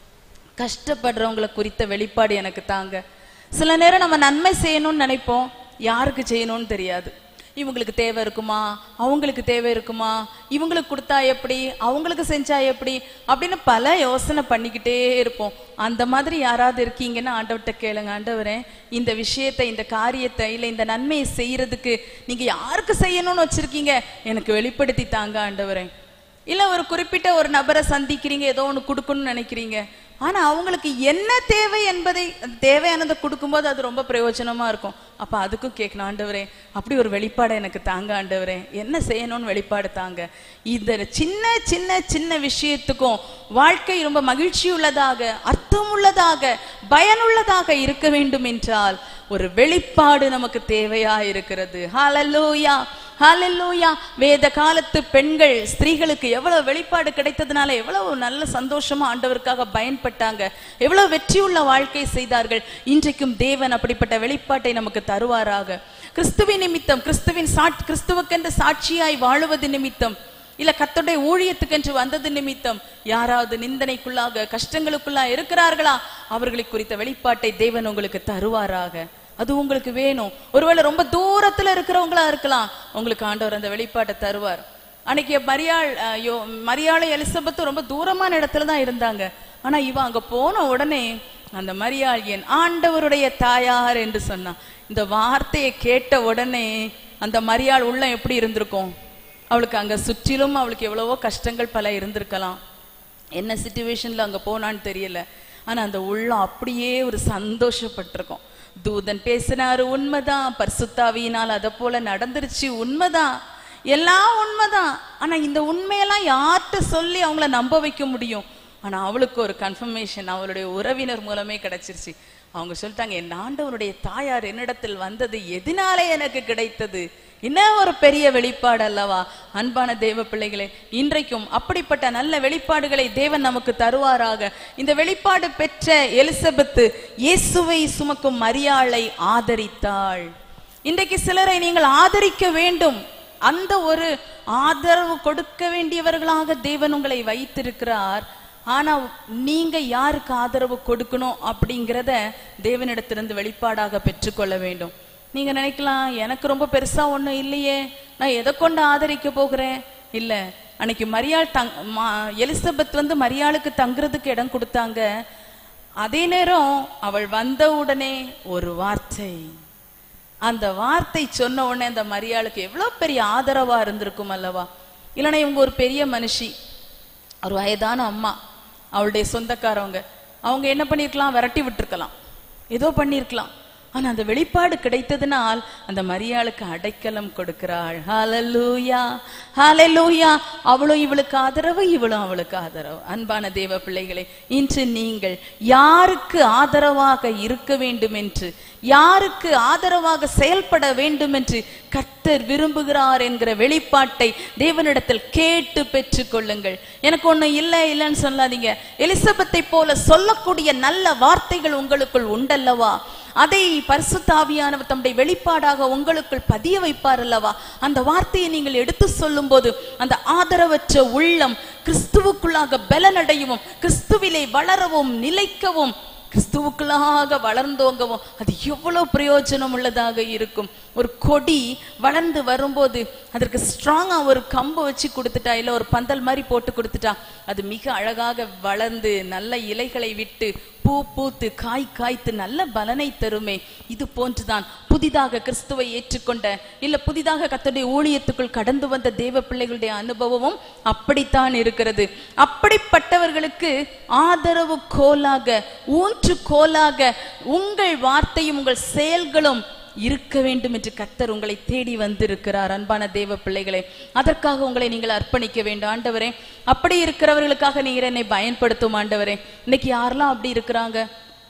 கஷ்டப்படுறவங்களை குறித்த வெளிப்பாடு எனக்கு தாங்க சில நேரம் நம்ம நன்மை செய்யணும்னு நினைப்போம் யாருக்கு செய்யணும்னு தெரியாது இவங்களுக்கு தேவை இருக்குமா அவங்களுக்கு தேவை இருக்குமா இவங்களுக்கு கொடுத்தா எப்படி அவங்களுக்கு செஞ்சா எப்படி அப்படின்னு பல யோசனை பண்ணிக்கிட்டே இருப்போம் அந்த மாதிரி யாராவது இருக்கீங்கன்னா ஆண்டவர்கிட்ட கேளுங்க ஆண்டவரே இந்த விஷயத்தை இந்த காரியத்தை இல்லை இந்த நன்மையை செய்யறதுக்கு நீங்க யாருக்கு செய்யணும்னு வச்சிருக்கீங்க எனக்கு வெளிப்படுத்தி தாங்க ஆண்டவரே இல்ல ஒரு குறிப்பிட்ட ஒரு நபரை சந்திக்கிறீங்க ஏதோ ஒன்று கொடுக்கணும்னு நினைக்கிறீங்க ஆனா அவங்களுக்கு என்ன தேவை என்பதை அந்த தேவையானதை கொடுக்கும்போது அது ரொம்ப பிரயோஜனமா இருக்கும் அப்ப அதுக்கும் கேட்கணும் ஆண்டவரே அப்படி ஒரு வெளிப்பாடு எனக்கு தாங்க ஆண்டவரே என்ன செய்யணும்னு வெளிப்பாடு தாங்க இந்த சின்ன சின்ன சின்ன விஷயத்துக்கும் வாழ்க்கை ரொம்ப மகிழ்ச்சி உள்ளதாக அர்த்தம் உள்ளதாக பயனுள்ளதாக இருக்க வேண்டும் என்றால் ஒரு வெளிப்பாடு நமக்கு தேவையா இருக்கிறது ஹalleluya ஹalleluya வேத காலத்து பெண்கள் ஸ்திரீகளுக்கு எவ்வளவு வெளிப்பாடு கிடைத்ததுனால எவ்வளவு நல்ல சந்தோஷமா ஆண்டவருக்காக பயன்பட்டாங்க எவ்வளவு வெற்றியுள்ள வாழ்க்கை செய்தார்கள் இன்றைக்கும் தேவன் அப்படிப்பட்ட வெளிப்பாட்டை நமக்கு தருவாராக கிறிஸ்துவின் நிமித்தம் கிறிஸ்துவின் சாட் கிறிஸ்துவுக்கென்று சாட்சியாய் வாழுவது நிமித்தம் இல்ல கத்தோடைய ஊழியத்துக்கென்று வந்தது நிமித்தம் யாராவது நிந்தனைக்குள்ளாக கஷ்டங்களுக்குள்ளா இருக்கிறார்களா அவர்களை குறித்த வெளிப்பாட்டை தேவன் உங்களுக்கு தருவாராக அது உங்களுக்கு வேணும் ஒருவேளை ரொம்ப தூரத்துல இருக்கிறவங்களா இருக்கலாம் உங்களுக்கு ஆண்டவர் அந்த வெளிப்பாட்டை தருவார் அன்னைக்கு மரியாள் அஹ், யோ மரியாளை எலிசபெத்தும் ரொம்ப தூரமான இடத்துல தான் இருந்தாங்க ஆனா இவ அங்க போன உடனே அந்த மரியாள் என் ஆண்டவருடைய தாயார் என்று சொன்னான் இந்த வார்த்தையை கேட்ட உடனே அந்த மரியாள் உள்ளம் எப்படி இருந்திருக்கும் அவளுக்கு அங்க சுற்றிலும் அவளுக்கு எவ்வளவோ கஷ்டங்கள் பல இருந்திருக்கலாம் என்ன சுச்சுவேஷன்ல அங்க போனான்னு தெரியல ஆனா அந்த உள்ளம் அப்படியே ஒரு சந்தோஷப்பட்டிருக்கும் தூதன் பேசினாரு உண்மைதான் பரிசுத்தாவியினால் அதை போல நடந்துருச்சு உண்மைதான் எல்லாம் உண்மைதான் ஆனா இந்த உண்மையெல்லாம் யார்கிட்ட சொல்லி அவங்கள நம்ப வைக்க முடியும் ஆனா அவளுக்கு ஒரு கன்ஃபர்மேஷன் அவளுடைய உறவினர் மூலமே கிடைச்சிருச்சு அவங்க சொல்லிட்டாங்க என் ஆண்டவனுடைய தாயார் என்னிடத்தில் வந்தது எதனாலே எனக்கு கிடைத்தது என்ன ஒரு பெரிய வெளிப்பாடு அல்லவா அன்பான தேவ பிள்ளைகளே இன்றைக்கும் அப்படிப்பட்ட நல்ல வெளிப்பாடுகளை தேவன் நமக்கு தருவாராக இந்த வெளிப்பாடு பெற்ற எலிசபெத்து இயேசுவை சுமக்கும் மரியாளை ஆதரித்தாள் இன்றைக்கு சிலரை நீங்கள் ஆதரிக்க வேண்டும் அந்த ஒரு ஆதரவு கொடுக்க வேண்டியவர்களாக தேவன் உங்களை வைத்திருக்கிறார் ஆனா நீங்க யாருக்கு ஆதரவு கொடுக்கணும் அப்படிங்கிறத தேவனிடத்திலிருந்து வெளிப்பாடாக பெற்றுக்கொள்ள வேண்டும் நீங்க நினைக்கலாம் எனக்கு ரொம்ப பெருசா ஒண்ணும் இல்லையே நான் எதை கொண்டு ஆதரிக்க போகிறேன் இல்ல அன்னைக்கு மரியாள் தங் மா- எலிசபெத் வந்து மரியாளுக்கு தங்குறதுக்கு இடம் கொடுத்தாங்க அதே நேரம் அவள் வந்த உடனே ஒரு வார்த்தை அந்த வார்த்தை சொன்ன உடனே அந்த மரியாளுக்கு எவ்வளவு பெரிய ஆதரவா இருந்திருக்கும் அல்லவா இல்லைன்னா இவங்க ஒரு பெரிய மனுஷி ஒரு வயதான அம்மா அவளுடைய சொந்தக்காரவங்க அவங்க என்ன பண்ணிருக்கலாம் விரட்டி விட்டுருக்கலாம் ஏதோ பண்ணிருக்கலாம் ஆனா அந்த வெளிப்பாடு கிடைத்ததுனால் அந்த மரியாளுக்கு அடைக்கலம் கொடுக்கிறாள் ஹalleluya ஹalleluya அவளும் இவளுக்கு ஆதரவு இவளும் அவளுக்கு ஆதரவு அன்பான தேவ பிள்ளைகளே இன்று நீங்கள் யாருக்கு ஆதரவாக இருக்க வேண்டும் என்று யாருக்கு ஆதரவாக செயல்பட வேண்டும் என்று கர்த்தர் விரும்புகிறார் என்கிற வெளிப்பாட்டை தேவனிடத்தில் கேட்டு பெற்றுக் கொள்ளுங்கள் எனக்கு ஒண்ணு இல்லை இல்லைன்னு சொல்லாதீங்க எலிசபெத்தை போல சொல்லக்கூடிய நல்ல வார்த்தைகள் உங்களுக்குள் உண்டல்லவா அதை பரிசுத்தாவியானவர் தம்முடைய வெளிப்பாடாக உங்களுக்குள் பதிய வைப்பார் அல்லவா அந்த வார்த்தையை நீங்கள் எடுத்து சொல்லும்போது அந்த ஆதரவற்ற உள்ளம் கிறிஸ்துவுக்குள்ளாக பலனடையவும் கிறிஸ்துவிலே வளரவும் நிலைக்கவும் கிறிஸ்துவுக்குள்ளாக வளர்ந்தோங்கவும் அது எவ்வளவு பிரயோஜனம் உள்ளதாக இருக்கும் ஒரு கொடி வளர்ந்து வரும்போது அதற்கு ஸ்ட்ராங்கா ஒரு கம்பு வச்சு கொடுத்துட்டா இல்ல ஒரு பந்தல் மாதிரி போட்டு கொடுத்துட்டா அது மிக அழகாக வளர்ந்து நல்ல இலைகளை விட்டு பூ பூத்து காய் காய்த்து நல்ல பலனை தருமே இது போன்றுதான் புதிதாக கிறிஸ்துவை ஏற்றுக்கொண்ட இல்ல புதிதாக கர்த்தருடைய ஊழியத்துக்குள் கடந்து வந்த தேவ பிள்ளைகளுடைய அனுபவமும் அப்படித்தான் இருக்கிறது அப்படிப்பட்டவர்களுக்கு ஆதரவு கோலாக ஊன்று கோலாக உங்கள் வார்த்தையும் உங்கள் செயல்களும் இருக்க வேண்டும் என்று கர்த்தர் உங்களை தேடி வந்திருக்கிறார் அன்பான தேவ பிள்ளைகளே அதற்காக உங்களை நீங்கள் அர்ப்பணிக்க வேண்டும் ஆண்டவரே அப்படி இருக்கிறவர்களுக்காக நீங்க என்னை பயன்படுத்தும் ஆண்டவரே இன்னைக்கு யாரெல்லாம் அப்படி இருக்கிறாங்க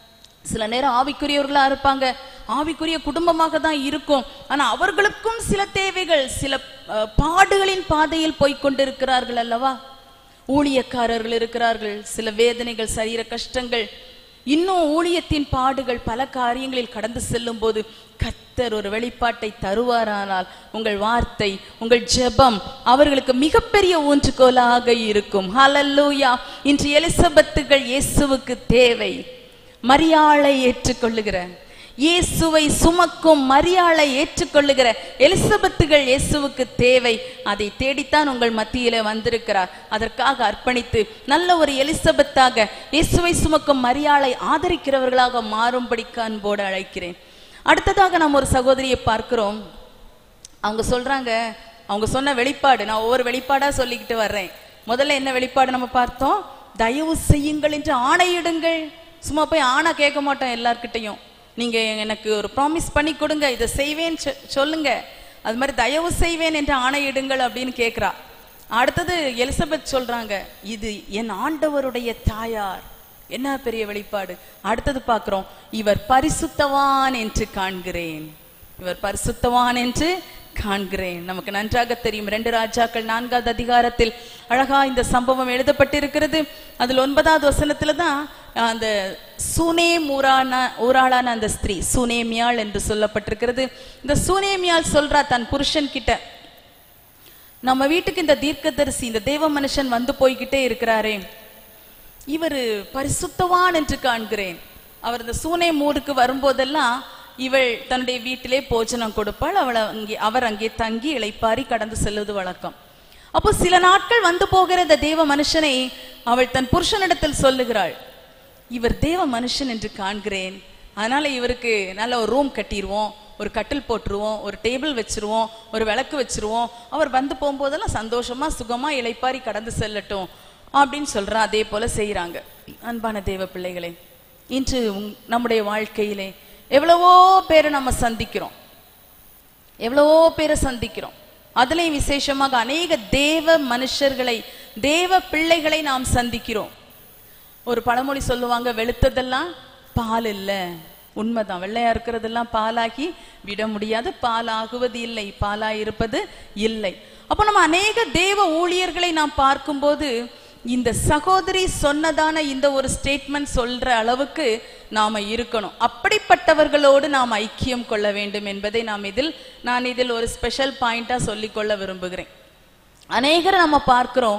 சில நேரம் ஆவிக்குரியவர்களா இருப்பாங்க ஆவிக்குரிய குடும்பமாக தான் இருக்கும் ஆனா அவர்களுக்கும் சில தேவைகள் சில அஹ், பாடுகளின் பாதையில் போய்க் கொண்டிருக்கிறார்கள் அல்லவா ஊழியக்காரர்கள் இருக்கிறார்கள் சில வேதனைகள் சரீர கஷ்டங்கள் இன்னும் ஊழியத்தின் பாடுகள் பல காரியங்களில் கடந்து செல்லும் போது கர்த்தர் ஒரு வெளிப்பாட்டை தருவாரானால் உங்கள் வார்த்தை உங்கள் ஜெபம் அவர்களுக்கு மிகப்பெரிய ஊன்றுகோலாக இருக்கும் ஹalleluya இன்று எலிசபெத்துகள் இயேசுவுக்கு தேவை மரியாளை ஏற்றுக்கொள்ளுகிற இயேசுவை சுமக்கும் மரியாளை ஏற்றுக்கொள்ளுகிற எலிசபெத்துகள் இயேசுவுக்கு தேவை அதை தேடித்தான் உங்கள் மத்தியில வந்திருக்கிறார் அதற்காக அர்ப்பணித்து நல்ல ஒரு எலிசபெத்தாக இயேசுவை சுமக்கும் மரியாளை ஆதரிக்கிறவர்களாக மாறும்படி அன்போடு அழைக்கிறேன் அடுத்ததாக நாம் ஒரு சகோதரியை பார்க்கிறோம் அவங்க சொல்றாங்க அவங்க சொன்ன வெளிப்பாடு நான் ஒவ்வொரு வெளிப்பாடா சொல்லிக்கிட்டு வர்றேன் முதல்ல என்ன வெளிப்பாடு நம்ம பார்த்தோம் தயவு செய்யுங்கள் என்று ஆணையிடுங்கள் சும்மா போய் ஆணை கேட்க மாட்டோம் எல்லார்கிட்டையும் நீங்க எனக்கு ஒரு ப்ராமிஸ் பண்ணி கொடுங்க இதை செய்வேன் சொ- சொல்லுங்க அது மாதிரி தயவு செய்வேன் என்று ஆணையிடுங்கள் அப்படின்னு கேக்குறா அடுத்தது எலிசபெத் சொல்றாங்க இது என் ஆண்டவருடைய தாயார் என்ன பெரிய வெளிப்பாடு அடுத்தது பார்க்கிறோம் இவர் பரிசுத்தவான் என்று காண்கிறேன் இவர் பரிசுத்தவான் என்று காண்கிறேன் நமக்கு நன்றாக தெரியும் ரெண்டு ராஜாக்கள் நான்காவது அதிகாரத்தில் அழகா இந்த சம்பவம் எழுதப்பட்டிருக்கிறது அதில் ஒன்பதாவது வசனத்துல தான் அந்த சூனேம் ஊரான ஊராளான அந்த ஸ்திரீ சூனேமியாள் என்று சொல்லப்பட்டிருக்கிறது இந்த சூனேமியாள் சொல்றா தன் புருஷன் கிட்ட நம்ம வீட்டுக்கு இந்த தீர்க்கதரிசி இந்த தேவ மனுஷன் வந்து போய்கிட்டே இருக்கிறாரே இவர் பரிசுத்தவான் என்று காண்கிறேன் அவர் இந்த சூனை ஊருக்கு வரும்போதெல்லாம் இவள் தன்னுடைய வீட்டிலே போஜனம் கொடுப்பாள் அவளை அங்கே அவர் அங்கே தங்கி இளைப்பாரி கடந்து செல்வது வழக்கம் அப்போ சில நாட்கள் வந்து போகிற இந்த தேவ மனுஷனை அவள் தன் புருஷனிடத்தில் சொல்லுகிறாள் இவர் தேவ மனுஷன் என்று காண்கிறேன் அதனால இவருக்கு நல்ல ஒரு ரூம் கட்டிடுவோம் ஒரு கட்டில் போட்டுருவோம் ஒரு டேபிள் வச்சிருவோம் ஒரு விளக்கு வச்சிருவோம் அவர் வந்து போகும்போதெல்லாம் சந்தோஷமா சுகமா இளைப்பாரி கடந்து செல்லட்டும் அப்படின்னு சொல்றா அதே போல செய்யறாங்க அன்பான தேவ பிள்ளைகளே இன்று உங்- நம்முடைய வாழ்க்கையிலே எவ்வளவோ பேரை நம்ம சந்திக்கிறோம் எவ்வளவோ பேரை சந்திக்கிறோம் அதுலயும் விசேஷமாக அநேக தேவ மனுஷர்களை தேவ பிள்ளைகளை நாம் சந்திக்கிறோம் ஒரு பழமொழி சொல்லுவாங்க வெளுத்ததெல்லாம் பால் இல்ல உண்மைதான் வெள்ளையா இருக்கிறதெல்லாம் பாலாகி விட முடியாது பால் ஆகுவது இல்லை பாலா இருப்பது இல்லை அப்போ நம்ம அநேக தேவ ஊழியர்களை நாம் பார்க்கும்போது இந்த சகோதரி சொன்னதான இந்த ஒரு ஸ்டேட்மெண்ட் சொல்ற அளவுக்கு நாம இருக்கணும் அப்படிப்பட்டவர்களோடு நாம் ஐக்கியம் கொள்ள வேண்டும் என்பதை நாம் இதில் நான் இதில் ஒரு ஸ்பெஷல் பாயிண்டா சொல்லிக்கொள்ள விரும்புகிறேன் அநேகரை நம்ம பார்க்கிறோம்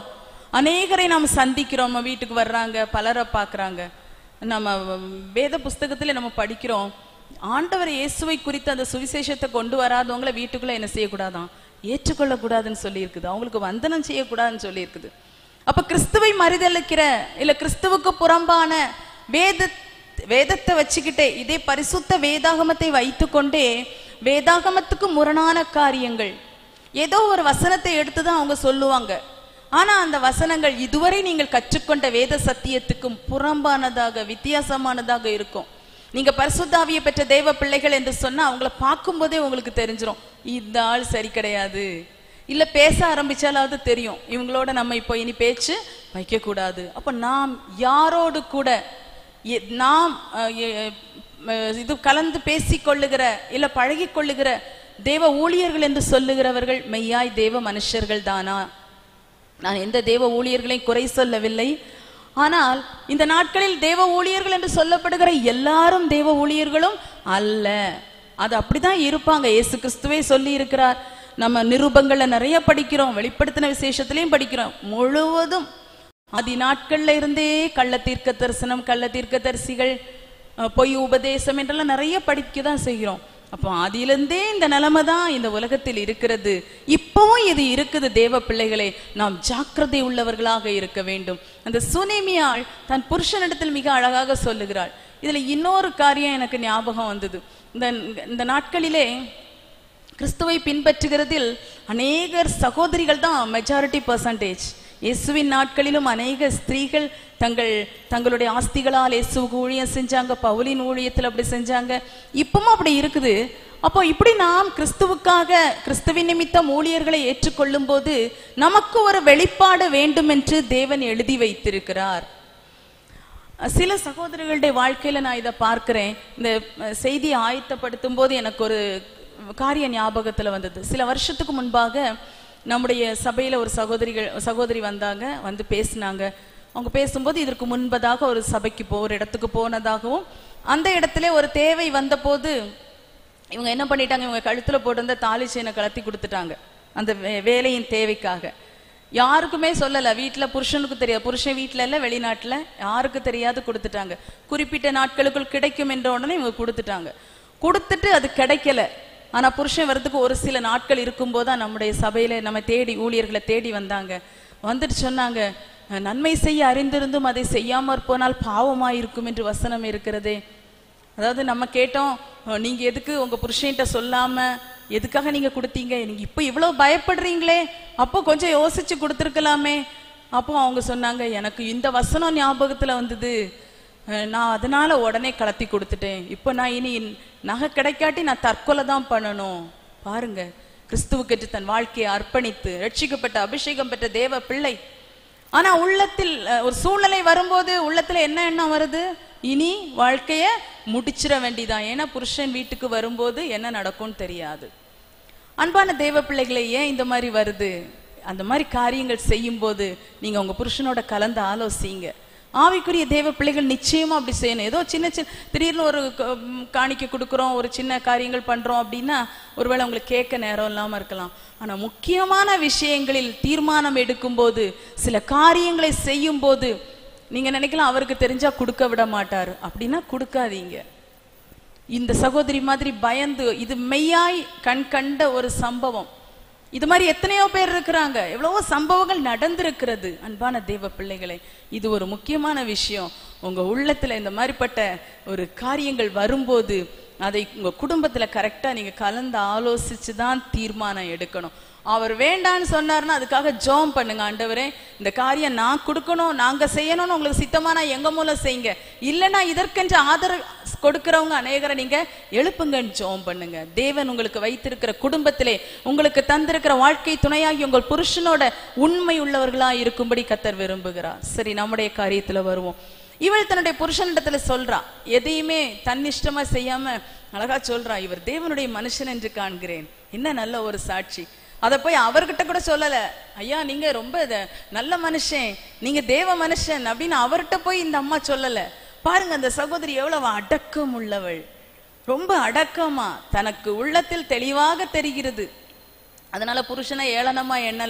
அநேகரை நாம் சந்திக்கிறோம் நம்ம வீட்டுக்கு வர்றாங்க பலரை பார்க்கறாங்க நம்ம வேத புஸ்தகத்துல நம்ம படிக்கிறோம் ஆண்டவர் இயேசுவை குறித்து அந்த சுவிசேஷத்தை கொண்டு வராதவங்கள வீட்டுக்குள்ள என்ன செய்யக்கூடாதான் ஏற்றுக்கொள்ளக்கூடாதுன்னு சொல்லி இருக்குது அவங்களுக்கு வந்தனம் செய்யக்கூடாதுன்னு சொல்லி இருக்குது அப்ப கிறிஸ்துவை மறுதளிக்கிற இல்ல கிறிஸ்துவுக்கு புறம்பான வேத வேதத்தை வச்சுக்கிட்டே இதே பரிசுத்த வேதாகமத்தை வைத்துக்கொண்டே வேதாகமத்துக்கு முரணான காரியங்கள் ஏதோ ஒரு வசனத்தை எடுத்து தான் அவங்க சொல்லுவாங்க ஆனா அந்த வசனங்கள் இதுவரை நீங்கள் கற்றுக்கொண்ட வேத சத்தியத்துக்கும் புறம்பானதாக வித்தியாசமானதாக இருக்கும் நீங்க பரிசுத்தாவியை பெற்ற தேவ பிள்ளைகள் என்று சொன்னா அவங்கள பார்க்கும்போதே உங்களுக்கு தெரிஞ்சிரும் இந்த ஆள் சரி கிடையாது இல்ல பேச ஆரம்பிச்சாலாவது தெரியும் இவங்களோட நம்ம இப்போ இனி பேச்சு வைக்க கூடாது அப்ப நாம் யாரோடு கூட எ- நாம் அஹ், எ- அஹ், இது கலந்து பேசிக் கொள்ளுகிற இல்ல பழகி கொள்ளுகிற தேவ ஊழியர்கள் என்று சொல்லுகிறவர்கள் மெய்யாய் தேவ மனுஷர்கள் தானா நான் எந்த தேவ ஊழியர்களையும் குறை சொல்லவில்லை ஆனால் இந்த நாட்களில் தேவ ஊழியர்கள் என்று சொல்லப்படுகிற எல்லாரும் தேவ ஊழியர்களும் அல்ல அது அப்படிதான் இருப்பாங்க இயேசு கிறிஸ்துவே சொல்லி இருக்கிறார் நம்ம நிருபங்கள்ல நிறைய படிக்கிறோம் வெளிப்படுத்தின விசேஷத்திலையும் படிக்கிறோம் முழுவதும் ஆதி நாட்கள்ல இருந்தே கள்ள தீர்க்க தரிசனம் கள்ள தீர்க்க தரிசிகள் அஹ், பொய் உபதேசம் என்றெல்லாம் நிறைய படிக்க தான் செய்கிறோம் அப்போ ஆதியிலிருந்தே இந்த நிலைமை தான் இந்த உலகத்தில் இருக்கிறது இப்பவும் இது இருக்குது தேவ பிள்ளைகளே நாம் ஜாக்கிரதை உள்ளவர்களாக இருக்க வேண்டும் அந்த சுனேமியாள் தன் புருஷனிடத்தில் மிக அழகாக சொல்லுகிறாள் இதுல இன்னொரு காரியம் எனக்கு ஞாபகம் வந்தது இந்த இந்த நாட்களிலே கிறிஸ்துவை பின்பற்றுகிறதில் அநேகர் சகோதரிகள் தான் மெஜாரிட்டி பர்சன்டேஜ் இயேசுவின் நாட்களிலும் அநேக ஸ்திரீகள் தங்கள் தங்களுடைய ஆஸ்திகளால் இயேசுவுக்கு ஊழியம் செஞ்சாங்க பவுலின் ஊழியத்தில் அப்படி செஞ்சாங்க இப்பவும் அப்படி இருக்குது அப்போ இப்படி நாம் கிறிஸ்துவுக்காக கிறிஸ்துவின் நிமித்தம் ஊழியர்களை ஏற்றுக்கொள்ளும் போது நமக்கு ஒரு வெளிப்பாடு வேண்டும் என்று தேவன் எழுதி வைத்திருக்கிறார் சில சகோதரர்களுடைய வாழ்க்கையில நான் இதை பார்க்கிறேன் இந்த அஹ், செய்தியை ஆயத்தப்படுத்தும் போது எனக்கு ஒரு காரிய ஞாபகத்துல வந்தது சில வருஷத்துக்கு முன்பாக நம்முடைய சபையில ஒரு சகோதரிகள் சகோதரி வந்தாங்க வந்து பேசினாங்க அவங்க பேசும்போது இதற்கு முன்பதாக ஒரு சபைக்கு போ ஒரு இடத்துக்கு போனதாகவும் அந்த இடத்துல ஒரு தேவை வந்தபோது இவங்க என்ன பண்ணிட்டாங்க இவங்க கழுத்துல போட்டிருந்த தாலி செயினை கலத்தி கொடுத்துட்டாங்க அந்த வே- வேலையின் தேவைக்காக யாருக்குமே சொல்லல வீட்ல புருஷனுக்கு தெரியாது புருஷன் வீட்ல இல்ல வெளிநாட்டுல யாருக்கு தெரியாது கொடுத்துட்டாங்க குறிப்பிட்ட நாட்களுக்குள் கிடைக்கும் என்ற உடனே இவங்க கொடுத்துட்டாங்க கொடுத்துட்டு அது கிடைக்கல ஆனா புருஷன் வர்றதுக்கு ஒரு சில நாட்கள் இருக்கும்போது தான் நம்முடைய சபையில நம்ம தேடி ஊழியர்களை தேடி வந்தாங்க வந்துட்டு சொன்னாங்க "அஹ், நன்மை செய்ய அறிந்திருந்தும் அதை செய்யாமற் போனால் பாவமாயிருக்கும் என்று வசனம் இருக்கிறதே அதாவது நம்ம கேட்டோம் "அஹ், நீங்க எதுக்கு உங்க புருஷன்கிட்ட சொல்லாம எதுக்காக நீங்க கொடுத்தீங்க நீங்க இப்போ இவ்வளவு பயப்படுறீங்களே அப்போ கொஞ்சம் யோசிச்சு கொடுத்துருக்கலாமே அப்போ அவங்க சொன்னாங்க எனக்கு இந்த வசனம் ஞாபகத்துல வந்தது அஹ், நான் அதனால உடனே கலத்தி கொடுத்துட்டேன் இப்போ நான் இனி நகை கிடைக்காட்டி நான் தற்கொலை தான் பண்ணணும் பாருங்க கிறிஸ்துவுக்கு தன் வாழ்க்கையை அர்ப்பணித்து ரட்சிக்கப்பட்ட அபிஷேகம் பெற்ற தேவ பிள்ளை ஆனா உள்ளத்தில் அஹ், ஒரு சூழ்நிலை வரும்போது உள்ளத்துல என்ன எண்ணம் வருது இனி வாழ்க்கைய முடிச்சிட வேண்டியதான் ஏன்னா புருஷன் வீட்டுக்கு வரும்போது என்ன நடக்கும்னு தெரியாது அன்பான தேவ பிள்ளைகளை ஏன் இந்த மாதிரி வருது அந்த மாதிரி காரியங்கள் செய்யும் போது நீங்க உங்க புருஷனோட கலந்து ஆலோசிங்க ஆவிக்குரிய தேவ பிள்ளைகள் நிச்சயமா அப்படி செய்யணும் ஏதோ சின்ன சின்ன திடீர்னு ஒரு க- ம், காணிக்கை கொடுக்குறோம் ஒரு சின்ன காரியங்கள் பண்றோம் அப்படின்னா ஒருவேளை உங்களுக்கு கேட்க நேரம் இல்லாம இருக்கலாம் ஆனா முக்கியமான விஷயங்களில் தீர்மானம் எடுக்கும்போது சில காரியங்களை செய்யும் போது நீங்க நினைக்கலாம் அவருக்கு தெரிஞ்சா கொடுக்க விட மாட்டாரு அப்படின்னா கொடுக்காதீங்க இந்த சகோதரி மாதிரி பயந்து இது மெய்யாய் கண் கண்ட ஒரு சம்பவம் இது மாதிரி எத்தனையோ பேர் இருக்கிறாங்க எவ்வளவோ சம்பவங்கள் நடந்திருக்கிறது அன்பான தேவ பிள்ளைகளே இது ஒரு முக்கியமான விஷயம் உங்க உள்ளத்துல இந்த மாதிரிப்பட்ட ஒரு காரியங்கள் வரும்போது அதை உங்க குடும்பத்துல கரெக்டா நீங்க கலந்து ஆலோசிச்சு தான் தீர்மானம் எடுக்கணும் அவர் வேண்டான்னு சொன்னாருன்னா அதுக்காக ஜோம் பண்ணுங்க ஆண்டவரே இந்த காரியம் நான் கொடுக்கணும் நாங்க செய்யணும்னு உங்களுக்கு சித்தமான எங்க மூலம் செய்யுங்க இல்லைன்னா இதற்கென்று ஆதரவு கொடுக்கிறவங்க அநேகரை நீங்க எழுப்புங்கன்னு ஜோம் பண்ணுங்க தேவன் உங்களுக்கு வைத்திருக்கிற குடும்பத்திலே உங்களுக்கு தந்திருக்கிற வாழ்க்கை துணையாகி உங்கள் புருஷனோட உண்மை உள்ளவர்களா இருக்கும்படி கத்தர் விரும்புகிறார் சரி நம்முடைய காரியத்துல வருவோம் இவள் தன்னுடைய புருஷனிடத்துல சொல்றா எதையுமே தன்னிஷ்டமா செய்யாம அழகா சொல்றா இவர் தேவனுடைய மனுஷன் என்று காண்கிறேன் என்ன நல்ல ஒரு சாட்சி அத போய் அவர்கிட்ட கூட சொல்லல ஐயா நீங்க ரொம்ப இத- நல்ல மனுஷன் நீங்க தேவ மனுஷன் அப்படின்னு அவர்கிட்ட போய் இந்த அம்மா சொல்லல பாருங்க அந்த சகோதரி எவ்வளவு அடக்கம் உள்ளவள் ரொம்ப அடக்கமா தனக்கு உள்ளத்தில் தெளிவாக தெரிகிறது அதனால புருஷனை ஏளனமா எண்ணல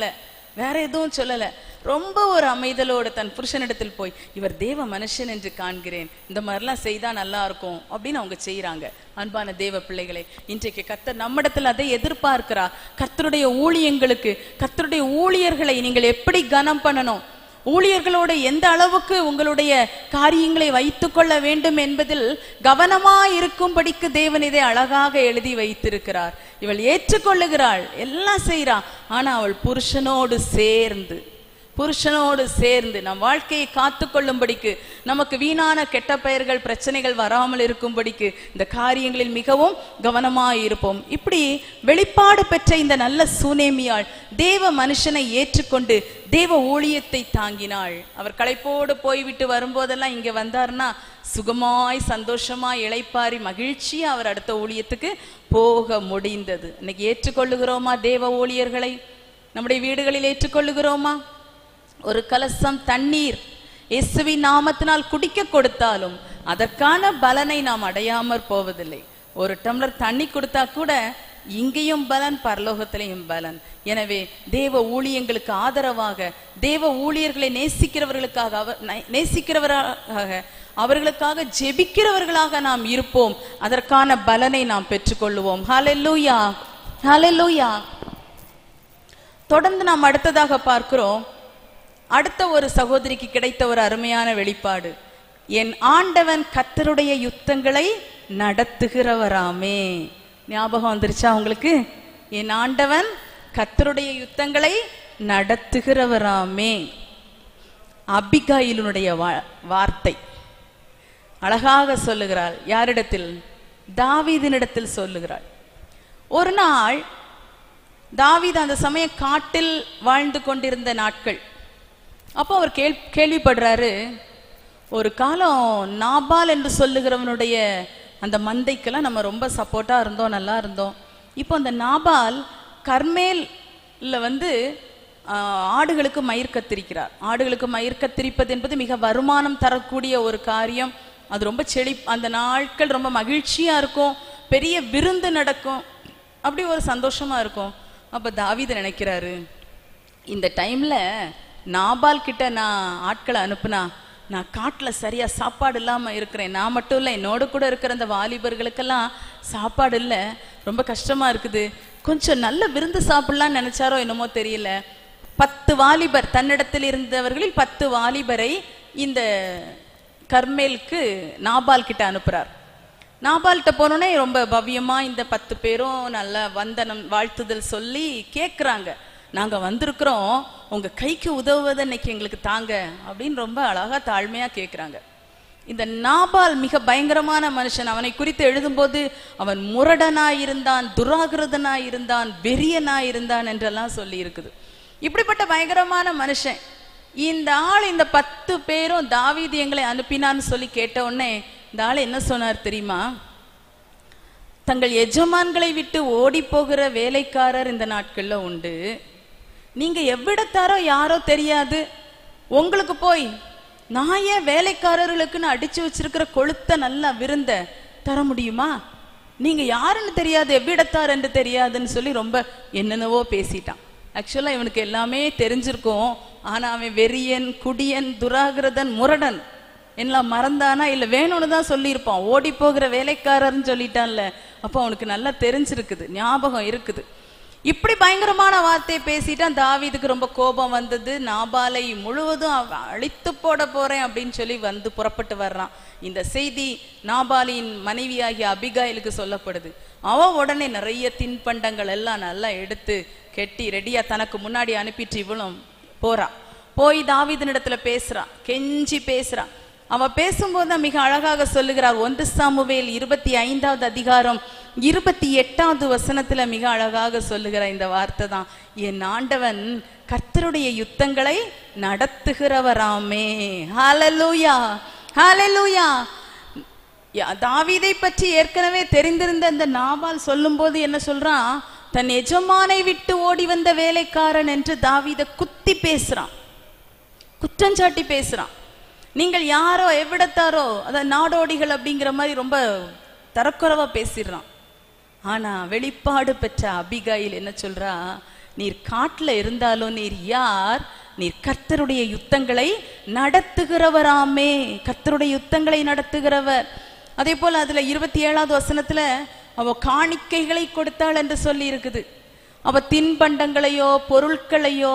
வேற எதுவும் சொல்லல ரொம்ப ஒரு அமைதலோடு தன் புருஷனிடத்தில் போய் இவர் தேவ மனுஷன் என்று காண்கிறேன் இந்த மாதிரிலாம் செய்தா நல்லா இருக்கும் அப்படின்னு அவங்க செய்யறாங்க அன்பான தேவ பிள்ளைகளே இன்றைக்கு கர்த்தர் நம்மிடத்தில் அதை எதிர்பார்க்கிறார் கர்த்தருடைய ஊழியங்களுக்கு கர்த்தருடைய ஊழியர்களை நீங்கள் எப்படி கனம் பண்ணணும் ஊழியர்களோடு எந்த அளவுக்கு உங்களுடைய காரியங்களை வைத்துக் கொள்ள வேண்டும் என்பதில் கவனமாய் இருக்கும்படிக்கு தேவன் இதை அழகாக எழுதி வைத்திருக்கிறார் இவள் ஏற்றுக்கொள்ளுகிறாள் எல்லாம் செய்றா ஆனா அவள் புருஷனோடு சேர்ந்து புருஷனோடு சேர்ந்து நம் வாழ்க்கையை காத்து கொள்ளும்படிக்கு நமக்கு வீணான கெட்ட பெயர்கள் பிரச்சனைகள் வராமல் இருக்கும்படிக்கு இந்த காரியங்களில் மிகவும் கவனமாய் இருப்போம் இப்படி வெளிப்பாடு பெற்ற இந்த நல்ல சூனேமியாள் தேவ மனுஷனை ஏற்றுக்கொண்டு தேவ ஊழியத்தை தாங்கினாள் அவர் களைப்போடு போய்விட்டு வரும்போதெல்லாம் இங்க வந்தார்னா சுகமாய் சந்தோஷமாய் இளைப்பாரி மகிழ்ச்சியா அவர் அடுத்த ஊழியத்துக்கு போக முடிந்தது இன்னைக்கு ஏற்றுக்கொள்ளுகிறோமா தேவ ஊழியர்களை நம்முடைய வீடுகளில் ஏற்றுக்கொள்ளுகிறோமா ஒரு கலசம் தண்ணீர் இயேசுவின் நாமத்தினால் குடிக்க கொடுத்தாலும் அதற்கான பலனை நாம் அடையாமற் போவதில்லை ஒரு டம்ளர் தண்ணி கொடுத்தா கூட இங்கேயும் பலன் பரலோகத்திலையும் பலன் எனவே தேவ ஊழியங்களுக்கு ஆதரவாக தேவ ஊழியர்களை நேசிக்கிறவர்களுக்காக அவர் நே- நேசிக்கிறவராக அவர்களுக்காக ஜெபிக்கிறவர்களாக நாம் இருப்போம் அதற்கான பலனை நாம் பெற்றுக்கொள்ளுவோம் ஹalleluya ஹalleluya தொடர்ந்து நாம் அடுத்ததாக பார்க்கிறோம் அடுத்த ஒரு சகோதரிக்கு கிடைத்த ஒரு அருமையான வெளிப்பாடு என் ஆண்டவன் கத்தருடைய யுத்தங்களை நடத்துகிறவராமே ஞாபகம் வந்துருச்சா உங்களுக்கு என் ஆண்டவன் கத்தருடைய யுத்தங்களை நடத்துகிறவராமே அபிகாயிலுடைய வா- வார்த்தை அழகாக சொல்லுகிறாள் யாரிடத்தில் தாவீதினிடத்தில் சொல்லுகிறாள் ஒரு நாள் தாவீது அந்த சமயம் காட்டில் வாழ்ந்து கொண்டிருந்த நாட்கள் அப்போ அவர் கேள் கேள்விப்படுறாரு ஒரு காலம் நாபால் என்று சொல்லுகிறவனுடைய அந்த மந்தைக்கெல்லாம் நம்ம ரொம்ப சப்போர்ட்டா இருந்தோம் நல்லா இருந்தோம் இப்போ அந்த நாபால் கர்மேல்ல வந்து ஆஹ், ஆடுகளுக்கு மயிர் கத்திரிக்கிறார் ஆடுகளுக்கு மயிர் கத்திரிப்பது என்பது மிக வருமானம் தரக்கூடிய ஒரு காரியம் அது ரொம்ப செழி அந்த நாட்கள் ரொம்ப மகிழ்ச்சியா இருக்கும் பெரிய விருந்து நடக்கும் அப்படி ஒரு சந்தோஷமா இருக்கும் அப்ப தாவீது நினைக்கிறாரு இந்த டைம்ல நாபால் கிட்ட நான் ஆட்களை அனுப்புனா நான் காட்டுல சரியா சாப்பாடு இல்லாம இருக்கிறேன் நான் மட்டும் இல்ல என்னோட கூட இருக்கிற அந்த வாலிபர்களுக்கெல்லாம் சாப்பாடு இல்ல ரொம்ப கஷ்டமா இருக்குது கொஞ்சம் நல்ல விருந்து சாப்பிடலாம்னு நினைச்சாரோ என்னமோ தெரியல பத்து வாலிபர் தன்னிடத்தில் இருந்தவர்களில் பத்து வாலிபரை இந்த கர்மேலுக்கு நாபால் கிட்ட அனுப்புறார் நாபால்கிட்ட போனோடனே ரொம்ப பவ்யமா இந்த பத்து பேரும் நல்ல வந்தனம் வாழ்த்துதல் சொல்லி கேக்குறாங்க நாங்க வந்திருக்கிறோம் உங்க கைக்கு உதவுவதை இன்னைக்கு எங்களுக்கு தாங்க அப்படின்னு ரொம்ப அழகா தாழ்மையா கேக்குறாங்க இந்த நாபால் மிக பயங்கரமான மனுஷன் அவனை குறித்து எழுதும்போது அவன் முரடனாய் இருந்தான் துராகிருதனாய் இருந்தான் வெறியனாய் இருந்தான் என்றெல்லாம் சொல்லி இருக்குது இப்படிப்பட்ட பயங்கரமான மனுஷன் இந்த ஆள் இந்த பத்து பேரும் தாவீது எங்களை அனுப்பினான்னு சொல்லி கேட்ட உடனே இந்த ஆள் என்ன சொன்னார் தெரியுமா தங்கள் எஜமான்களை விட்டு ஓடி போகிற வேலைக்காரர் இந்த நாட்கள்ல உண்டு நீங்க எவ்விடத்தாரோ யாரோ தெரியாது உங்களுக்கு போய் நான் ஏன் வேலைக்காரர்களுக்குன்னு அடிச்சு வச்சிருக்கிற கொளுத்த நல்ல விருந்த தர முடியுமா நீங்க யாருன்னு தெரியாது எவ்விடத்தார் என்று தெரியாதுன்னு சொல்லி ரொம்ப என்னென்னவோ பேசிட்டான் ஆக்சுவலா இவனுக்கு எல்லாமே தெரிஞ்சிருக்கும் ஆனா அவன் வெறியன் குடியன் துராகிரதன் முரடன் எல்லாம் மறந்தானா இல்ல வேணும்னு தான் சொல்லியிருப்பான் ஓடி போகிற வேலைக்காரர்னு சொல்லிட்டான்ல அப்போ அவனுக்கு நல்லா தெரிஞ்சிருக்குது ஞாபகம் இருக்குது இப்படி பயங்கரமான வார்த்தையை பேசிட்டான் தாவீதுக்கு ரொம்ப கோபம் வந்தது நாபாலை முழுவதும் அவ- அழித்து போட போறேன் அப்படின்னு சொல்லி வந்து புறப்பட்டு வர்றான் இந்த செய்தி நாபாலின் மனைவியாகிய அபிகாயிலுக்கு சொல்லப்படுது அவ உடனே நிறைய தின்பண்டங்கள் எல்லாம் நல்லா எடுத்து கெட்டி ரெடியா தனக்கு முன்னாடி அனுப்பிட்டு இவளும் போறா போய் தாவீதினிடத்துல பேசுறா கெஞ்சி பேசுறா அவ பேசும்போது தான் மிக அழகாக சொல்லுகிறார் ஒன்று சாமுவேல் இருபத்தி ஐந்தாவது அதிகாரம் இருபத்தி எட்டாவது வசனத்துல மிக அழகாக சொல்லுகிற இந்த வார்த்தை தான் என் ஆண்டவன் கர்த்தருடைய யுத்தங்களை நடத்துகிறவராமே ஹalleluya ஹalleluya யா- தாவீதை பற்றி ஏற்கனவே தெரிந்திருந்த அந்த நாபால் சொல்லும்போது என்ன சொல்றான் தன் எஜமானை விட்டு ஓடி வந்த வேலைக்காரன் என்று தாவீதை குத்தி பேசுறான் குற்றஞ்சாட்டி பேசுறான் நீங்கள் யாரோ எவ்விடத்தாரோ அத நாடோடிகள் அப்படிங்கிற மாதிரி ரொம்ப தரக்குறைவா பேசிடுறான் ஆனா வெளிப்பாடு பெற்ற அபிகாயில் என்ன சொல்றா நீர் காட்டுல இருந்தாலும் நீர் யார் நீர் கர்த்தருடைய யுத்தங்களை நடத்துகிறவராமே கர்த்தருடைய யுத்தங்களை நடத்துகிறவர் அதே போல அதுல இருபத்தி ஏழாவது வசனத்துல அவ காணிக்கைகளை கொடுத்தாள் என்று சொல்லி இருக்குது அவ தின்பண்டங்களையோ பொருட்களையோ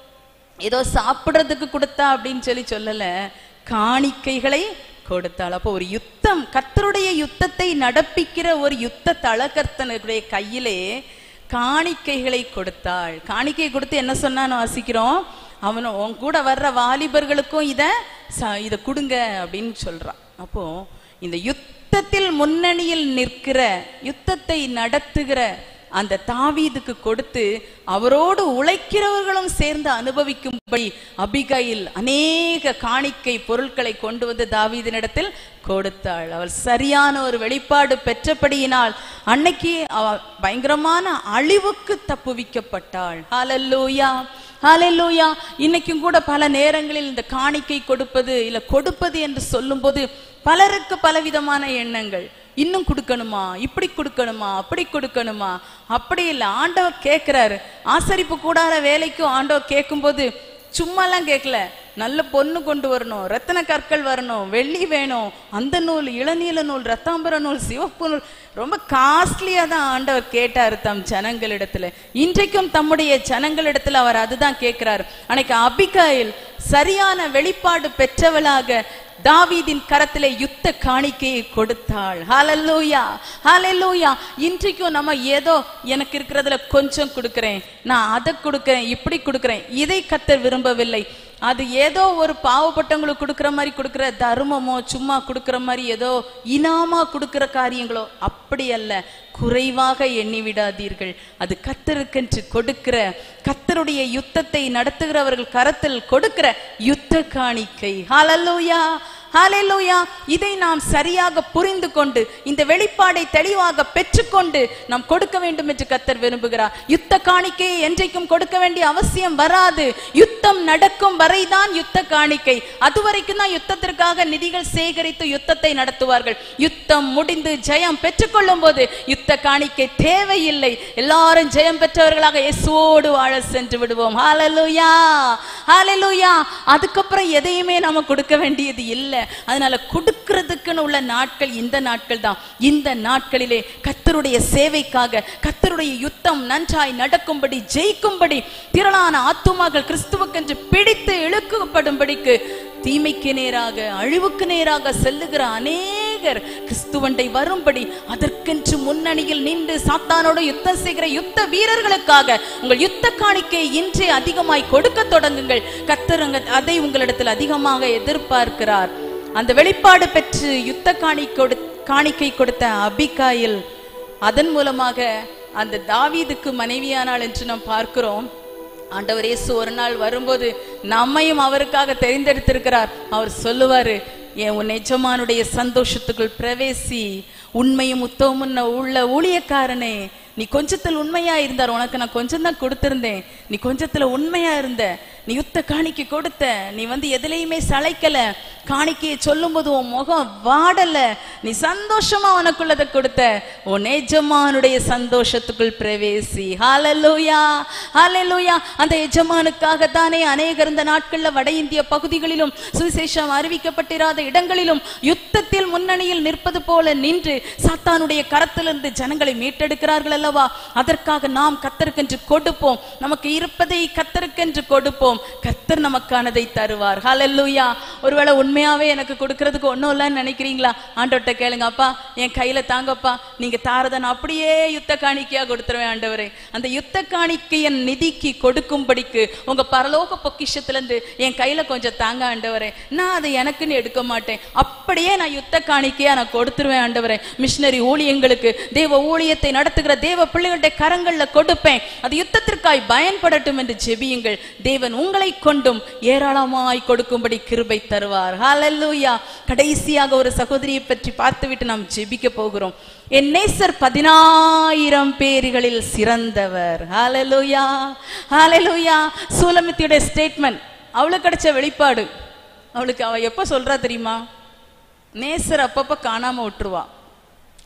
ஏதோ சாப்பிடுறதுக்கு கொடுத்தா அப்படின்னு சொல்லி சொல்லல காணிக்கைகளை கொடுத்தாள் அப்போ ஒரு யுத்தம் கர்த்தருடைய யுத்தத்தை நடப்பிக்கிற ஒரு யுத்த தளகர்த்தனுடைய கையிலே காணிக்கைகளை கொடுத்தாள் காணிக்கை கொடுத்து என்ன சொன்னான்னு வாசிக்கிறோம் அவன் உன் கூட வர்ற வாலிபர்களுக்கும் இத ச- இத கொடுங்க அப்படின்னு சொல்றான் அப்போ இந்த யுத்தத்தில் முன்னணியில் நிற்கிற யுத்தத்தை நடத்துகிற அந்த தாவீதுக்கு கொடுத்து அவரோடு உழைக்கிறவர்களும் சேர்ந்து அனுபவிக்கும்படி அபிகையில் அநேக காணிக்கை பொருட்களை கொண்டு வந்து தாவீதினிடத்தில் கொடுத்தாள் அவள் சரியான ஒரு வெளிப்பாடு பெற்றபடியினால் அன்னைக்கு அவ பயங்கரமான அழிவுக்கு தப்புவிக்கப்பட்டாள் ஹalleluya ஹalleluya இன்னைக்கும் கூட பல நேரங்களில் இந்த காணிக்கை கொடுப்பது இல்ல கொடுப்பது என்று சொல்லும்போது பலருக்கு பலவிதமான எண்ணங்கள் இன்னும் கொடுக்கணுமா இப்படி கொடுக்கணுமா அப்படி கொடுக்கணுமா அப்படி இல்லை ஆண்டவர் கேட்கிறாரு ஆசரிப்பு கூடாத வேலைக்கும் ஆண்டவர் கேட்கும்போது சும்மாலாம் கேட்கல நல்ல பொண்ணு கொண்டு வரணும் ரத்தின கற்கள் வரணும் வெள்ளி வேணும் அந்த நூல் இளநீல நூல் ரத்தாம்பர நூல் சிவப்பு நூல் ரொம்ப காஸ்ட்லியா தான் ஆண்டவர் கேட்டாரு தம் ஜனங்களிடத்துல இன்றைக்கும் தம்முடைய ஜனங்களிடத்துல அவர் அதுதான் கேட்கிறாரு அன்னைக்கு அபிகாயில் சரியான வெளிப்பாடு பெற்றவளாக தாவீதின் கரத்திலே யுத்த காணிக்கையை கொடுத்தாள் ஹalleluya ஹalleluya இன்றைக்கும் நம்ம ஏதோ எனக்கு இருக்கிறதுல கொஞ்சம் கொடுக்கிறேன் நான் அதை கொடுக்கிறேன் இப்படி கொடுக்கிறேன் இதை கத்தர் விரும்பவில்லை அது ஏதோ ஒரு பாவப்பட்டவங்களுக்கு கொடுக்கிற மாதிரி கொடுக்கிற தர்மமோ சும்மா கொடுக்கிற மாதிரி ஏதோ இனாமா கொடுக்கிற காரியங்களோ அப்படி அல்ல குறைவாக எண்ணி விடாதீர்கள் அது கத்தருக்கென்று கொடுக்கிற கத்தருடைய யுத்தத்தை நடத்துகிறவர்கள் கரத்தில் கொடுக்கிற யுத்த காணிக்கை ஹalleluya ஹalleluya இதை நாம் சரியாக புரிந்து கொண்டு இந்த வெளிப்பாடை தெளிவாக பெற்றுக்கொண்டு நாம் கொடுக்க வேண்டும் என்று கத்தர் விரும்புகிறார் யுத்த காணிக்கையை என்றைக்கும் கொடுக்க வேண்டிய அவசியம் வராது யுத்தம் நடக்கும் வரைதான் யுத்த காணிக்கை அது வரைக்கும் தான் யுத்தத்திற்காக நிதிகள் சேகரித்து யுத்தத்தை நடத்துவார்கள் யுத்தம் முடிந்து ஜெயம் பெற்றுக்கொள்ளும் போது யுத்த காணிக்கை தேவையில்லை எல்லாரும் ஜெயம் பெற்றவர்களாக இயேசுவோடு வாழ சென்று விடுவோம் ஹalleluya ஹalleluya அதுக்கப்புறம் எதையுமே நாம கொடுக்க வேண்டியது இல்லை அதனால கொடுக்கிறதுக்குன்னு உள்ள நாட்கள் இந்த நாட்கள் தான் இந்த நாட்களிலே கத்தருடைய சேவைக்காக கத்தருடைய யுத்தம் நன்றாய் நடக்கும்படி ஜெயிக்கும்படி திரளான ஆத்துமாக்கள் கிறிஸ்துவுக்கென்று பிடித்து இழுக்கப்படும்படிக்கு தீமைக்கு நேராக அழிவுக்கு நேராக செல்லுகிற அநேகர் கிறிஸ்துவண்டை வரும்படி அதற்கென்று முன்னணியில் நின்று சாத்தானோடு யுத்தம் செய்கிற யுத்த வீரர்களுக்காக உங்கள் யுத்த காணிக்கை இன்றே அதிகமாய் கொடுக்க தொடங்குங்கள் கத்தர் அங்க- அதை உங்களிடத்தில் அதிகமாக எதிர்பார்க்கிறார் அந்த வெளிப்பாடு பெற்று யுத்த காணி கொடு காணிக்கை கொடுத்த அபிகாயில் அதன் மூலமாக அந்த தாவீதுக்கு மனைவியானாள் என்று நாம் பார்க்கிறோம் ஆண்டவர் இயேசு ஒரு நாள் வரும்போது நம்மையும் அவருக்காக தெரிந்தெடுத்திருக்கிறார் அவர் சொல்லுவாரு என் உன் எஜமானுடைய சந்தோஷத்துக்குள் பிரவேசி உண்மையும் உத்தவமும் உள்ள ஊழியக்காரனே நீ கொஞ்சத்தில் உண்மையா இருந்தார் உனக்கு நான் கொஞ்சம் தான் கொடுத்திருந்தேன் நீ கொஞ்சத்துல உண்மையா இருந்த நீ யுத்த காணிக்கை கொடுத்த நீ வந்து எதுலையுமே சளைக்கல காணிக்கையை சொல்லும்போது உன் முகம் வாடல நீ சந்தோஷமா உனக்குள்ளதை கொடுத்த உன் எஜமானுடைய சந்தோஷத்துக்குள் பிரவேசி ஹalleluya ஹalleluya அந்த எஜமானுக்காக தானே அநேகர் இந்த நாட்கள்ல வட இந்திய பகுதிகளிலும் சுவிசேஷம் அறிவிக்கப்பட்டிராத இடங்களிலும் யுத்தத்தில் முன்னணியில் நிற்பது போல நின்று சாத்தானுடைய கரத்திலிருந்து ஜனங்களை மீட்டெடுக்கிறார்கள் அல்லவா அதற்காக நாம் கத்தருக்கென்று கொடுப்போம் நமக்கு இருப்பதை கத்தருக்கென்று கொடுப்போம் கத்தர் நமக்கானதை தருவார் ஹalleluya ஒருவேளை உண்மையாவே எனக்கு கொடுக்கறதுக்கு ஒண்ணும் இல்லைன்னு நினைக்கிறீங்களா ஆண்டவர்ட்ட கேளுங்க அப்பா என் கையில தாங்கப்பா நீங்க தாரதை நான் அப்படியே யுத்த காணிக்கையா கொடுத்துருவேன் ஆண்டவரே அந்த யுத்த காணிக்கையை நிதிக்கு கொடுக்கும்படிக்கு உங்க பரலோக பொக்கிஷத்துல இருந்து என் கையில கொஞ்சம் தாங்க ஆண்டவரே நான் அதை எனக்குன்னு எடுக்க மாட்டேன் அப்படியே நான் யுத்த காணிக்கையா நான் கொடுத்துருவேன் ஆண்டவரே மிஷினரி ஊழியங்களுக்கு தேவ ஊழியத்தை நடத்துகிற தேவ பிள்ளைகளுடைய கரங்கள்ல கொடுப்பேன் அது யுத்தத்திற்காய் பயன்படட்டும் என்று ஜெபியுங்கள் தேவன் உங்களை கொண்டும் ஏராளமாய் கொடுக்கும்படி கிருபை தருவார் ஹalleluya கடைசியாக ஒரு சகோதரியை பற்றி பார்த்துவிட்டு நாம் ஜெபிக்க போகிறோம் என் நேசர் பதினாயிரம் பேர்களில் சிறந்தவர் ஹalleluya ஹalleluya சூலமித்தியுடைய ஸ்டேட்மெண்ட் அவளுக்கு கிடைச்ச வெளிப்பாடு அவளுக்கு அவ எப்ப சொல்றா தெரியுமா நேசர் அப்பப்ப காணாம விட்டுருவா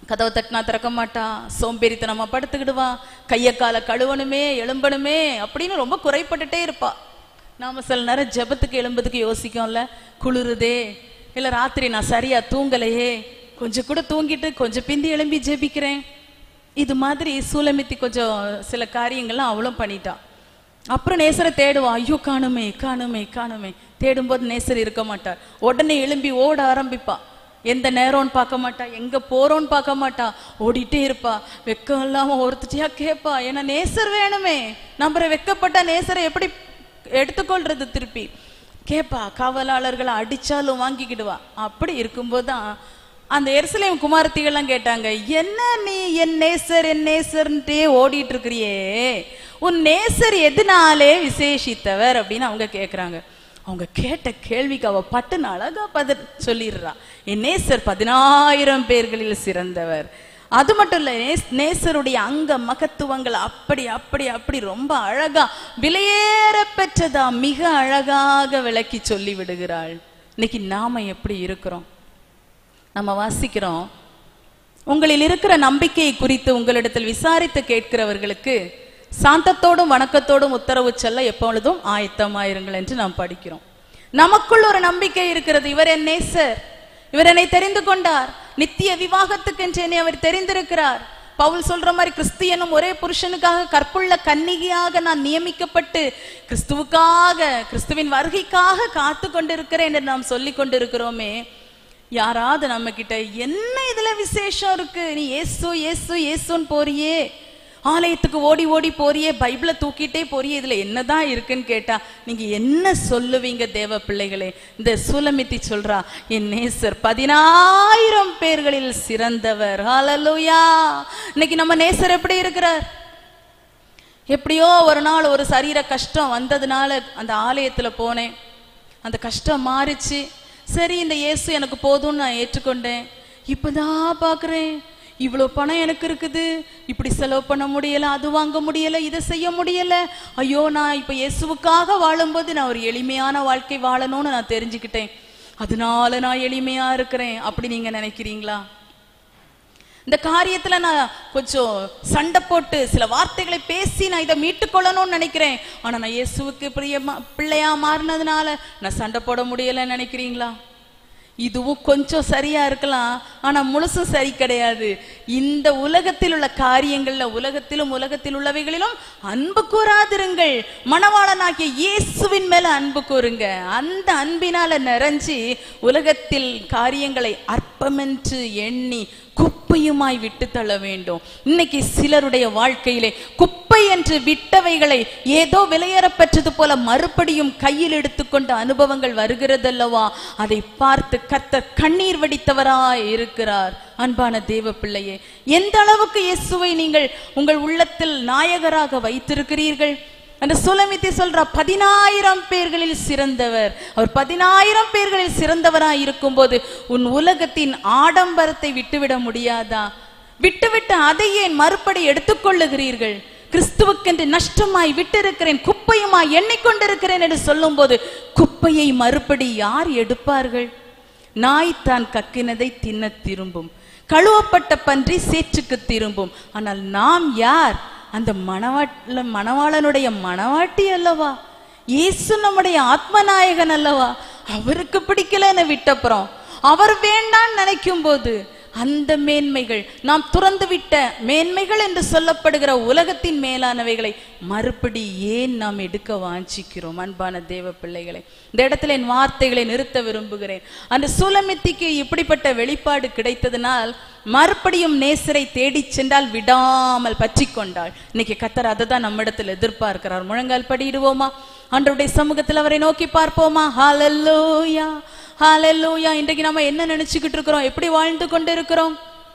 கதவை தட்டினா திறக்க மாட்டா சோம்பேறித்தனமா படுத்துக்கிடுவா கைய காலை கழுவணுமே எழும்பணுமே அப்படின்னு ரொம்ப குறைப்பட்டுட்டே இருப்பா நாம சில நேரம் ஜெபத்துக்கு எழும்புறதுக்கு யோசிக்கும்ல குளிருதே இல்ல ராத்திரி நான் சரியா தூங்கலையே கொஞ்சம் கூட தூங்கிட்டு கொஞ்சம் பிந்தி எழும்பி ஜெபிக்கிறேன் இது மாதிரி சூலமித்தி கொஞ்சம் சில காரியங்கள்லாம் அவளும் பண்ணிட்டா அப்புறம் நேசரை தேடுவா ஐயோ காணுமே காணுமே காணுமே தேடும்போது நேசர் இருக்க மாட்டார் உடனே எழும்பி ஓட ஆரம்பிப்பா எந்த நேரம்னு பார்க்க மாட்டா எங்க போறோம்னு பார்க்க மாட்டா ஓடிட்டே இருப்பா வெக்கம் இல்லாம ஒருத்திட்டியா கேட்பா ஏன்னா நேசர் வேணுமே நம்பரை வெக்கப்பட்ட நேசரை எப்படி எடுத்துக்கொள்றது திருப்பி கேட்பா காவலாளர்களை அடிச்சாலும் வாங்கிக்கிடுவா அப்படி இருக்கும்போது தான் அந்த எருசலேம் குமாரத்திகள்லாம் கேட்டாங்க என்ன நீ என் நேசர் என் நேசர்ன்ட்டே ஓடிட்டு இருக்கிறியே உன் நேசர் எதனாலே விசேஷித்தவர் அப்படின்னு அவங்க கேக்குறாங்க அவங்க கேட்ட கேள்விக்கு அவ பட்டுன்னு அழகா பதில் சொல்லிடுறா என் நேசர் பதினாயிரம் பேர்களில் சிறந்தவர் அது மட்டும் இல்ல நேஸ்- நேசருடைய அங்க மகத்துவங்கள் அப்படி அப்படி அப்படி ரொம்ப அழகா விலையேற பெற்றதா மிக அழகாக விளக்கி சொல்லி விடுகிறாள் இன்னைக்கு நாம எப்படி இருக்கிறோம் நம்ம வாசிக்கிறோம் உங்களில் இருக்கிற நம்பிக்கையை குறித்து உங்களிடத்தில் விசாரித்து கேட்கிறவர்களுக்கு சாந்தத்தோடும் வணக்கத்தோடும் உத்தரவு செல்ல எப்பொழுதும் ஆயத்தமாயிருங்கள் என்று நாம் படிக்கிறோம் நமக்குள் ஒரு நம்பிக்கை இருக்கிறது இவர் என் நேசர் இவர் என்னை தெரிந்து கொண்டார் நித்திய விவாகத்துக்கு என்று என்னை அவர் தெரிந்திருக்கிறார் பவுல் சொல்ற மாதிரி கிறிஸ்து என்னும் ஒரே புருஷனுக்காக கற்புள்ள கன்னிகையாக நான் நியமிக்கப்பட்டு கிறிஸ்துவுக்காக கிறிஸ்துவின் வருகைக்காக காத்து கொண்டிருக்கிறேன் என்று நாம் சொல்லி கொண்டிருக்கிறோமே யாராவது நம்ம கிட்ட என்ன இதுல விசேஷம் இருக்கு நீ ஏசு ஏசு ஏசுன்னு போறியே ஆலயத்துக்கு ஓடி ஓடி போறியே பைபிளை தூக்கிட்டே போறியே இதுல என்னதான் இருக்குன்னு கேட்டா நீங்க என்ன சொல்லுவீங்க தேவ பிள்ளைகளே இந்த சுலமித்தி சொல்றா என் நேசர் பதினாயிரம் பேர்களில் சிறந்தவர் ஹalleluya இன்னைக்கு நம்ம நேசர் எப்படி இருக்கிறார் எப்படியோ ஒரு நாள் ஒரு சரீர கஷ்டம் வந்ததுனால அந்த ஆலயத்துல போனேன் அந்த கஷ்டம் மாறிச்சு சரி இந்த இயேசு எனக்கு போதும்னு நான் ஏற்றுக்கொண்டேன் இப்பதான் பாக்குறேன் இவ்வளவு பணம் எனக்கு இருக்குது இப்படி செலவு பண்ண முடியல அது வாங்க முடியல இதை செய்ய முடியல ஐயோ நான் இப்ப இயேசுவுக்காக வாழும்போது நான் ஒரு எளிமையான வாழ்க்கை வாழணும்னு நான் தெரிஞ்சுக்கிட்டேன் அதனால நான் எளிமையா இருக்கிறேன் அப்படி நீங்க நினைக்கிறீங்களா இந்த காரியத்துல நான் கொஞ்சம் சண்டை போட்டு சில வார்த்தைகளை பேசி நான் இதை மீட்டுக்கொள்ளணும்னு நினைக்கிறேன் ஆனா நான் இயேசுவுக்கு பிரியமா பிள்ளையா மாறினதுனால நான் சண்டை போட முடியலன்னு நினைக்கிறீங்களா இதுவும் கொஞ்சம் சரியா இருக்கலாம் ஆனா முழுசும் சரி கிடையாது இந்த உலகத்தில் உள்ள காரியங்கள்ல உலகத்திலும் உலகத்தில் உள்ளவைகளிலும் அன்பு கூறாதிருங்கள் மணவாளனாகிய இயேசுவின் மேல அன்பு கூறுங்க அந்த அன்பினால நிறைஞ்சி உலகத்தில் காரியங்களை அற்பமென்று எண்ணி குப்பையுமாய் விட்டு தள்ள வேண்டும் இன்னைக்கு சிலருடைய வாழ்க்கையிலே குப்பை என்று விட்டவைகளை ஏதோ விலையேறப்பெற்றது போல மறுபடியும் கையில் எடுத்துக்கொண்ட அனுபவங்கள் வருகிறதல்லவா அதை பார்த்து கர்த்தர் கண்ணீர் வடித்தவராய் இருக்கிறார் அன்பான தேவ பிள்ளையே எந்த அளவுக்கு இயேசுவை நீங்கள் உங்கள் உள்ளத்தில் நாயகராக வைத்திருக்கிறீர்கள் அந்த சுலமித்தி சொல்றா பதினாயிரம் பேர்களில் சிறந்தவர் அவர் பதினாயிரம் பேர்களில் சிறந்தவராய் இருக்கும்போது உன் உலகத்தின் ஆடம்பரத்தை விட்டுவிட முடியாதா விட்டுவிட்டு அதை ஏன் மறுபடி எடுத்துக்கொள்ளுகிறீர்கள் கிறிஸ்துவுக்கென்று நஷ்டமாய் விட்டிருக்கிறேன் குப்பையுமாய் எண்ணிக்கொண்டிருக்கிறேன் என்று சொல்லும்போது குப்பையை மறுபடி யார் எடுப்பார்கள் நாய் தான் கக்கினதை தின்ன திரும்பும் கழுவப்பட்ட பன்றி சேற்றுக்கு திரும்பும் ஆனால் நாம் யார் அந்த மணவாள மணவாளனுடைய மணவாட்டி அல்லவா இயேசு நம்முடைய ஆத்மநாயகன் அல்லவா அவருக்கு பிடிக்கலன்னு விட்டப்புறம் அவர் வேண்டான்னு நினைக்கும் போது அந்த மேன்மைகள் நாம் துறந்து விட்ட மேன்மைகள் என்று சொல்லப்படுகிற உலகத்தின் மேலானவைகளை மறுபடி ஏன் நாம் எடுக்க வாஞ்சிக்கிறோம் அன்பான தேவ பிள்ளைகளை இந்த இடத்துல என் வார்த்தைகளை நிறுத்த விரும்புகிறேன் அந்த சுலமித்திக்கு இப்படிப்பட்ட வெளிப்பாடு கிடைத்ததனால் மறுபடியும் நேசரை தேடிச் சென்றால் விடாமல் பற்றி கொண்டாள் இன்னைக்கு கத்தர் அதை தான் நம்மிடத்தில் எதிர்பார்க்கிறார் முழங்கால் படியிடுவோமா ஆண்டவருடைய சமூகத்தில் அவரை நோக்கி பார்ப்போமா ஹalleluya ஹalleluya இன்றைக்கு நம்ம என்ன நினைச்சுக்கிட்டு இருக்கிறோம் எப்படி வாழ்ந்து கொண்டு இருக்கிறோம்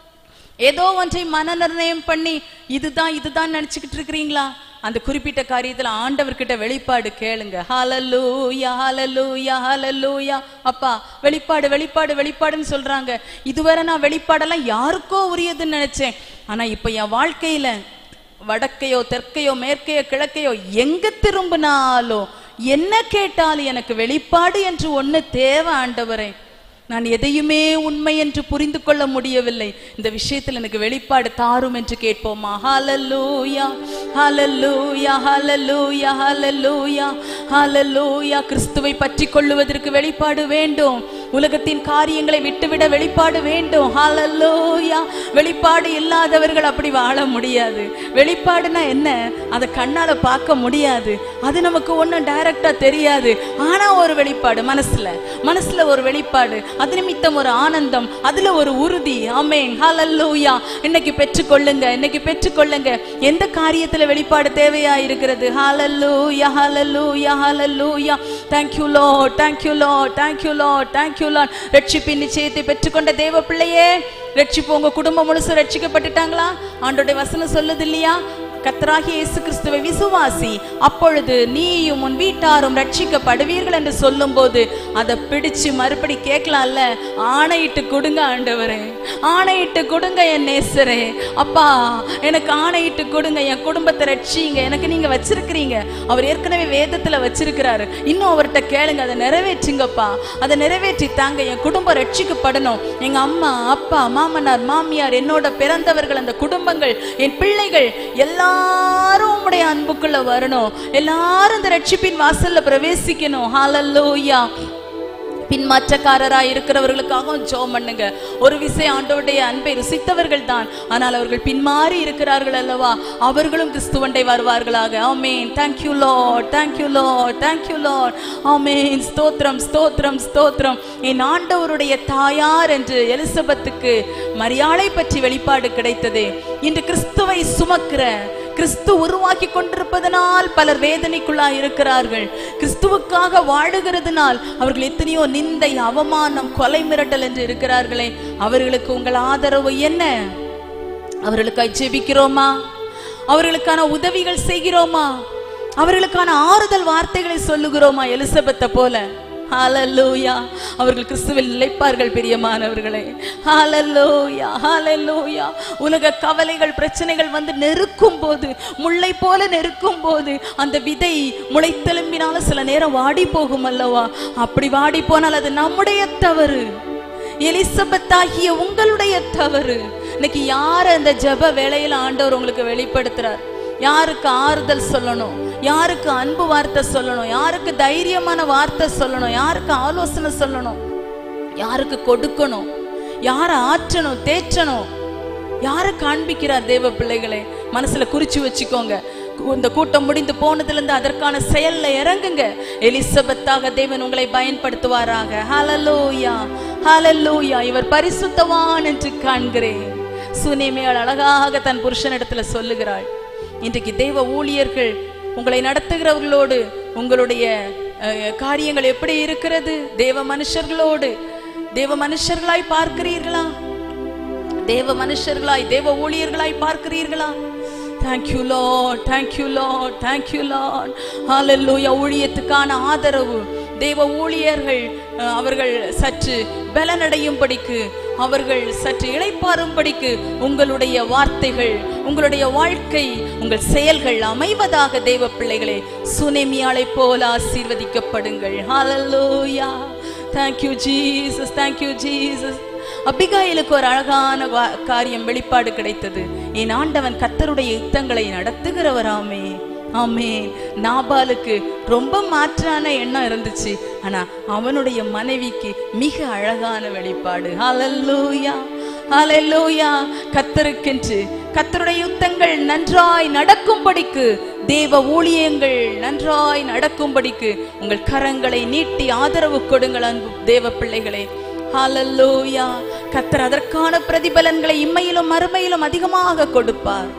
ஏதோ ஒன்றை மன நிர்ணயம் பண்ணி இதுதான் இதுதான் நினைச்சுக்கிட்டு இருக்கிறீங்களா அந்த குறிப்பிட்ட காரியத்துல ஆண்டவர்கிட்ட வெளிப்பாடு கேளுங்க ஹalleluya ஹalleluya ஹalleluya அப்பா வெளிப்பாடு வெளிப்பாடு வெளிப்பாடுன்னு சொல்றாங்க இதுவரை நான் வெளிப்பாடெல்லாம் யாருக்கோ உரியதுன்னு நினைச்சேன் ஆனா இப்ப என் வாழ்க்கையில வடக்கையோ தெற்கையோ மேற்கையோ கிழக்கையோ எங்க திரும்பினாலும் என்ன கேட்டாலும் எனக்கு வெளிப்பாடு என்று ஒண்ணு தேவை ஆண்டவரே நான் எதையுமே உண்மை என்று புரிந்து கொள்ள முடியவில்லை இந்த விஷயத்தில் எனக்கு வெளிப்பாடு தாரும் என்று கேட்போமா ஹalleluya ஹalleluya ஹalleluya ஹalleluya ஹalleluya கிறிஸ்துவை பற்றி கொள்ளுவதற்கு வெளிப்பாடு வேண்டும் உலகத்தின் காரியங்களை விட்டுவிட வெளிப்பாடு வேண்டும் ஹalleluya வெளிப்பாடு இல்லாதவர்கள் அப்படி வாழ முடியாது வெளிப்பாடுனா என்ன அதை கண்ணால பார்க்க முடியாது அது நமக்கு ஒண்ணும் டைரக்டா தெரியாது ஆனா ஒரு வெளிப்பாடு மனசுல மனசுல ஒரு வெளிப்பாடு அது நிமித்தம் ஒரு ஆனந்தம் அதுல ஒரு உறுதி ஆமென் ஹalleluya இன்னைக்கு பெற்றுக்கொள்ளுங்க இன்னைக்கு பெற்றுக்கொள்ளுங்க எந்த காரியத்துல வெளிப்பாடு தேவையா இருக்கிறது ஹalleluya ஹalleluya ஹalleluya thank you lord thank you lord thank you lord thank you lord ரட்சிப்பின் நிச்சயத்தை பெற்றுக்கொண்ட தேவ பிள்ளையே ரட்சிப்பு உங்க குடும்பம் முழுசு ரட்சிக்கப்பட்டுட்டாங்களா ஆண்டோடைய வசனம் சொல்லுது இல்லையா கத்தராகிய இயேசு கிறிஸ்துவை விசுவாசி அப்பொழுது நீயும் உன் வீட்டாரும் ரட்சிக்கப்படுவீர்கள் என்று சொல்லும்போது அதை பிடிச்சு மறுபடி கேட்கலாம்ல ஆணையிட்டு கொடுங்க ஆண்டவரே ஆணையிட்டு கொடுங்க என் நேசரே அப்பா எனக்கு ஆணையிட்டு கொடுங்க என் குடும்பத்தை ரட்சிங்க எனக்கு நீங்க வச்சிருக்கிறீங்க அவர் ஏற்கனவே வேதத்துல வச்சிருக்கிறாரு இன்னும் அவர்கிட்ட கேளுங்க அதை நிறைவேற்றுங்கப்பா அதை நிறைவேற்றி தாங்க என் குடும்பம் ரட்சிக்கப்படணும் எங்க அம்மா அப்பா மாமனார் மாமியார் என்னோட பிறந்தவர்கள் அந்த குடும்பங்கள் என் பிள்ளைகள் எல்லாரும் உம்முடைய அன்புக்குள்ள வரணும் எல்லாரும் இந்த ரட்சிப்பின் வாசல்ல பிரவேசிக்கணும் ஹalleluya பின்மாற்றக்காரராய் இருக்கிறவர்களுக்காகவும் ஜெபம் பண்ணுங்க ஒரு விசை ஆண்டவருடைய அன்பை ருசித்தவர்கள் தான் ஆனால் அவர்கள் பின்மாறி இருக்கிறார்கள் அல்லவா அவர்களும் கிறிஸ்துவண்டை வருவார்களாக ஆமென் thank you lord thank you lord thank you lord ஆமென் ஸ்தோத்திரம் ஸ்தோத்திரம் ஸ்தோத்திரம் என் ஆண்டவருடைய தாயார் என்று எலிசபெத்துக்கு மரியாளை பற்றி வெளிப்பாடு கிடைத்தது இன்று கிறிஸ்துவை சுமக்கிற கிறிஸ்து உருவாக்கி கொண்டிருப்பதனால் பலர் வேதனைக்குள்ளாய் இருக்கிறார்கள் கிறிஸ்துவுக்காக வாழுகிறதுனால் அவர்கள் எத்தனையோ நிந்தை அவமானம் கொலை மிரட்டல் என்று இருக்கிறார்களே அவர்களுக்கு உங்கள் ஆதரவு என்ன அவர்களுக்காய் ஜெபிக்கிறோமா அவர்களுக்கான உதவிகள் செய்கிறோமா அவர்களுக்கான ஆறுதல் வார்த்தைகளை சொல்லுகிறோமா எலிசபெத்தை போல ஹalleluya அவர்கள் கிறிஸ்துவில் நிலைப்பார்கள் பிரியமானவர்களே ஹalleluya ஹalleluya உலக கவலைகள் பிரச்சனைகள் வந்து நெருக்கும் போது முல்லை போல நெருக்கும் போது அந்த விதை முளைத்தெலும்பினால சில நேரம் வாடி போகும் அல்லவா அப்படி வாடி போனால் அது நம்முடைய தவறு எலிசபெத்தாகிய உங்களுடைய தவறு இன்னைக்கு யார இந்த ஜெப வேளையில ஆண்டவர் உங்களுக்கு வெளிப்படுத்துறார் யாருக்கு ஆறுதல் சொல்லணும் யாருக்கு அன்பு வார்த்தை சொல்லணும் யாருக்கு தைரியமான வார்த்தை சொல்லணும் யாருக்கு ஆலோசனை சொல்லணும் யாருக்கு கொடுக்கணும் யாரை ஆற்றணும் தேற்றணும் யாரை காண்பிக்கிறார் தேவ பிள்ளைகளே மனசுல குறிச்சு வச்சுக்கோங்க இந்த கூட்டம் முடிந்து போனதிலிருந்து அதற்கான செயல்ல இறங்குங்க எலிசபெத்தாக தேவன் உங்களை பயன்படுத்துவாராக ஹalleluya ஹalleluya இவர் பரிசுத்தவான் என்று காண்கிறேன் சுனிமேல் அழகாக தன் புருஷனிடத்துல சொல்லுகிறாள் இன்றைக்கு தேவ ஊழியர்கள் உங்களை நடத்துகிறவர்களோடு உங்களுடைய அஹ், காரியங்கள் எப்படி இருக்கிறது தேவ மனுஷர்களோடு தேவ மனுஷர்களாய் பார்க்கிறீர்களா தேவ மனுஷர்களாய் தேவ ஊழியர்களாய் பார்க்கிறீர்களா thank you Lord thank you Lord thank you Lord ஹalleluya ஊழியத்துக்கான ஆதரவு தேவ ஊழியர்கள் அஹ், அவர்கள் சற்று பலனடையும்படிக்கு அவர்கள் சற்று இளைப்பாறும்படிக்கு உங்களுடைய வார்த்தைகள் உங்களுடைய வாழ்க்கை உங்கள் செயல்கள் அமைவதாக தேவ பிள்ளைகளே சுனேமியாளை போல ஆசீர்வதிக்கப்படுங்கள் ஹalleluya thank you jesus thank you jesus அபிகாயிலுக்கு ஒரு அழகான வா- காரியம் வெளிப்பாடு கிடைத்தது என் ஆண்டவன் கத்தருடைய யுத்தங்களை நடத்துகிறவராமே ஆமே நாபாலுக்கு ரொம்ப மாற்றான எண்ணம் இருந்துச்சு ஆனா அவனுடைய மனைவிக்கு மிக அழகான வெளிப்பாடு ஹalleluya ஹalleluya கத்தருக்கென்று கத்தருடைய யுத்தங்கள் நன்றாய் நடக்கும்படிக்கு தேவ ஊழியங்கள் நன்றாய் நடக்கும்படிக்கு உங்கள் கரங்களை நீட்டி ஆதரவு கொடுங்கள் அன்பு தேவ பிள்ளைகளே ஹalleluya கத்தர் அதற்கான பிரதிபலன்களை இம்மையிலும் மறுமையிலும் அதிகமாக கொடுப்பார்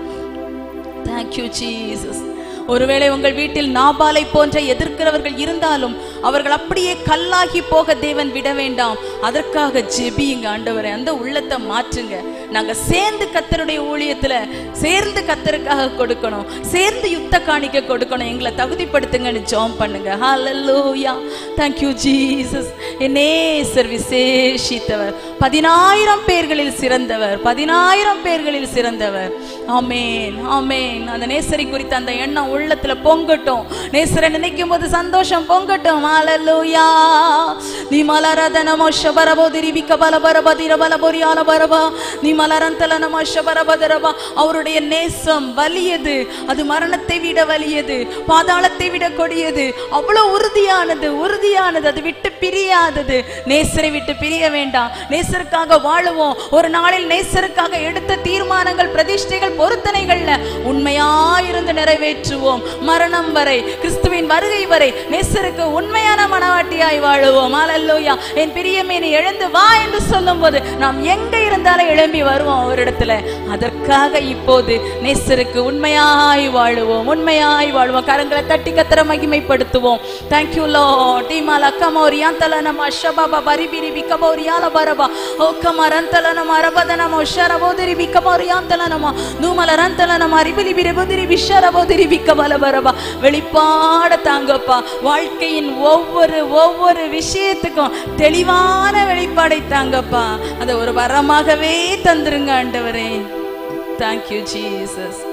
Thank you Jesus ஒருவேளை உங்கள் வீட்டில் நாபாலை போன்ற எதிர்க்கிறவர்கள் இருந்தாலும் அவர்கள் அப்படியே கல்லாகி போக தேவன் விட வேண்டாம் அதற்காக ஜெபியுங்க ஆண்டவரே அந்த உள்ளத்தை மாற்றுங்க நாங்க சேர்ந்து கத்தருடைய ஊழியத்துல சேர்ந்து கத்தருக்காக கொடுக்கணும் சேர்ந்து யுத்த காணிக்க கொடுக்கணும் எங்களை தகுதிப்படுத்துங்கன்னு ஜெபம் பண்ணுங்க ஹalleluya thank you jesus என்னேசர் விசேஷித்தவர் பதினாயிரம் பேர்களில் சிறந்தவர் பதினாயிரம் பேர்களில் சிறந்தவர் ஆமென் ஆமென் அந்த நேசரை குறித்த அந்த எண்ணம் உள்ளத்துல பொங்கட்டும் நேசரை நினைக்கும் போது சந்தோஷம் பொங்கட்டும் ஹalleluya நீ மலரத நம ஷபரபோதிரி விக்க பல பரபதிர பல பொரியால பரபா நீ மலரந்தல நம ஷபரபதரபா அவருடைய நேசம் வலியது அது மரணத்தை விட வலியது பாதாளத்தை விட கொடியது அவ்வளவு உறுதியானது உறுதியானது அது விட்டு பிரியாதது நேசரை விட்டு பிரிய வேண்டாம் நேசருக்காக வாழுவோம் ஒரு நாளில் நேசருக்காக எடுத்த தீர்மானங்கள் பிரதிஷ்டைகள் பொருத்தனைகள்ல உண்மையாயிருந்து நிறைவேற்றுவோம் மரணம் வரை கிறிஸ்துவின் வருகை வரை நேசருக்கு உண்மையான மனவாட்டியாய் வாழுவோம் அல்லேலூயா என் பிரியமே நீ எழுந்து வா என்று சொல்லும்போது நாம் எங்க இருந்தாலும் எழும்பி வருவோம் ஒரு இடத்துல அதற்காக இப்போது நேசருக்கு உண்மையாய் வாழுவோம் உண்மையாய் வாழுவோம் கரங்களை தட்டி கத்திர மகிமைப்படுத்துவோம் தேங்க்யூ லோ டீமால கமோரியாந்தல நம்ம ஷபாபா பரிபிரி விக்கபோரியால பரபா ஓ கமரந்தல நம்ம அரபத நம்ம ஷரபோதிரி விக்கபோரியாந்தல நம்ம நூமல ரந்தல நம்ம அரிபிலி பிரபுதிரி விஷரபோதிரி விக்கபல பரபா வெளிப்பாட தாங்கப்பா வாழ்க்கையின் ஒவ்வொரு ஒவ்வொரு விஷயத்துக்கும் தெளிவான வெளிப்பாடை தாங்கப்பா அதை ஒரு வரமாகவே தந்துருங்க ஆண்டவரே தேங்க்யூ ஜீசஸ்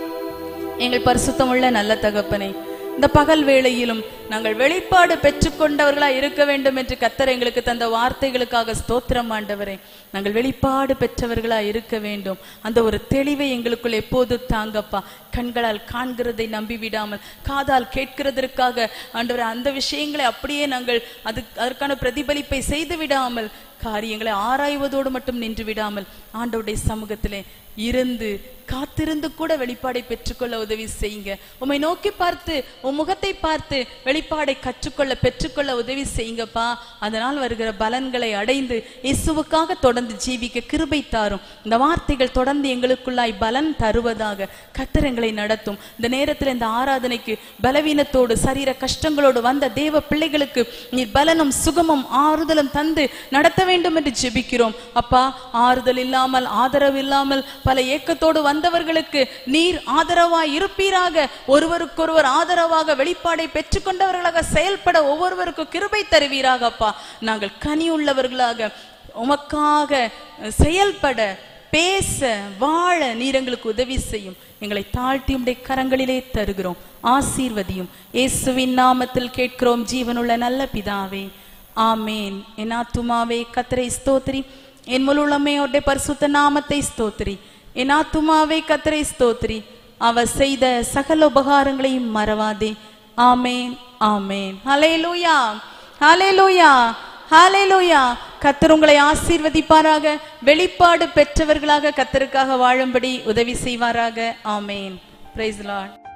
எங்கள் பரிசுத்தமுள்ள நல்ல தகப்பனே இந்த பகல் வேளையிலும் நாங்கள் வெளிப்பாடு பெற்றுக்கொண்டவர்களா இருக்க வேண்டும் என்று கத்தர் எங்களுக்கு தந்த வார்த்தைகளுக்காக ஸ்தோத்திரம் ஆண்டவரே நாங்கள் வெளிப்பாடு பெற்றவர்களா இருக்க வேண்டும் அந்த ஒரு தெளிவை எங்களுக்குள் எப்போது தாங்கப்பா கண்களால் காண்கிறதை நம்பி விடாமல் காதால் கேட்கிறதற்காக ஆண்டவரே அந்த விஷயங்களை அப்படியே நாங்கள் அது அதற்கான பிரதிபலிப்பை செய்து விடாமல் காரியங்களை ஆராய்வதோடு மட்டும் நின்று விடாமல் ஆண்டவருடைய சமூகத்திலே இருந்து காத்திருந்து கூட வெளிப்பாடை பெற்றுக்கொள்ள உதவி செய்யுங்க உம்மை நோக்கி பார்த்து உன் முகத்தை பார்த்து வெளிப்பாடை கற்றுக்கொள்ள பெற்றுக்கொள்ள உதவி செய்யுங்கப்பா அதனால் வருகிற பலன்களை அடைந்து இயேசுவுக்காக தொடர்ந்து ஜீவிக்க கிருபை தாரும் இந்த வார்த்தைகள் தொடர்ந்து எங்களுக்குள்ளாய் பலன் தருவதாக கத்தர் எங்களை நடத்தும் இந்த நேரத்தில் இந்த ஆராதனைக்கு பலவீனத்தோடு சரீர கஷ்டங்களோடு வந்த தேவ பிள்ளைகளுக்கு நீர் பலனும் சுகமும் ஆறுதலும் தந்து நடத்த வேண்டும் என்று ஜெபிக்கிறோம் அப்பா ஆறுதல் இல்லாமல் ஆதரவு இல்லாமல் பல ஏக்கத்தோடு வந்தவர்களுக்கு நீர் ஆதரவாய் இருப்பீராக ஒருவருக்கொருவர் ஆதரவாக வெளிப்பாடை பெற்றுக்கொண்டவர்களாக செயல்பட ஒவ்வொருவருக்கும் கிருபை தருவீராக அப்பா நாங்கள் கனி உள்ளவர்களாக உமக்காக செயல்பட பேச வாழ நீர் எங்களுக்கு உதவி செய்யும் எங்களை தாழ்த்தி உம்முடைய கரங்களிலே தருகிறோம் ஆசீர்வதியும் இயேசுவின் நாமத்தில் கேட்கிறோம் ஜீவனுள்ள நல்ல பிதாவே ஆமேன் என் ஆத்துமாவே கத்தரை ஸ்தோத்திரி என் முழுமையோடைய பரிசுத்த நாமத்தை ஸ்தோத்திரி என் ஆத்துமாவே கத்தரை ஸ்தோத்திரி அவர் செய்த சகல உபகாரங்களையும் மறவாதே ஆமேன் ஆமேன் ஹalleluya ஹalleluya ஹalleluya கத்தர் உங்களை ஆசீர்வதிப்பாராக வெளிப்பாடு பெற்றவர்களாக கத்தருக்காக வாழும்படி உதவி செய்வாராக ஆமேன் பிரைஸ் லார்ட்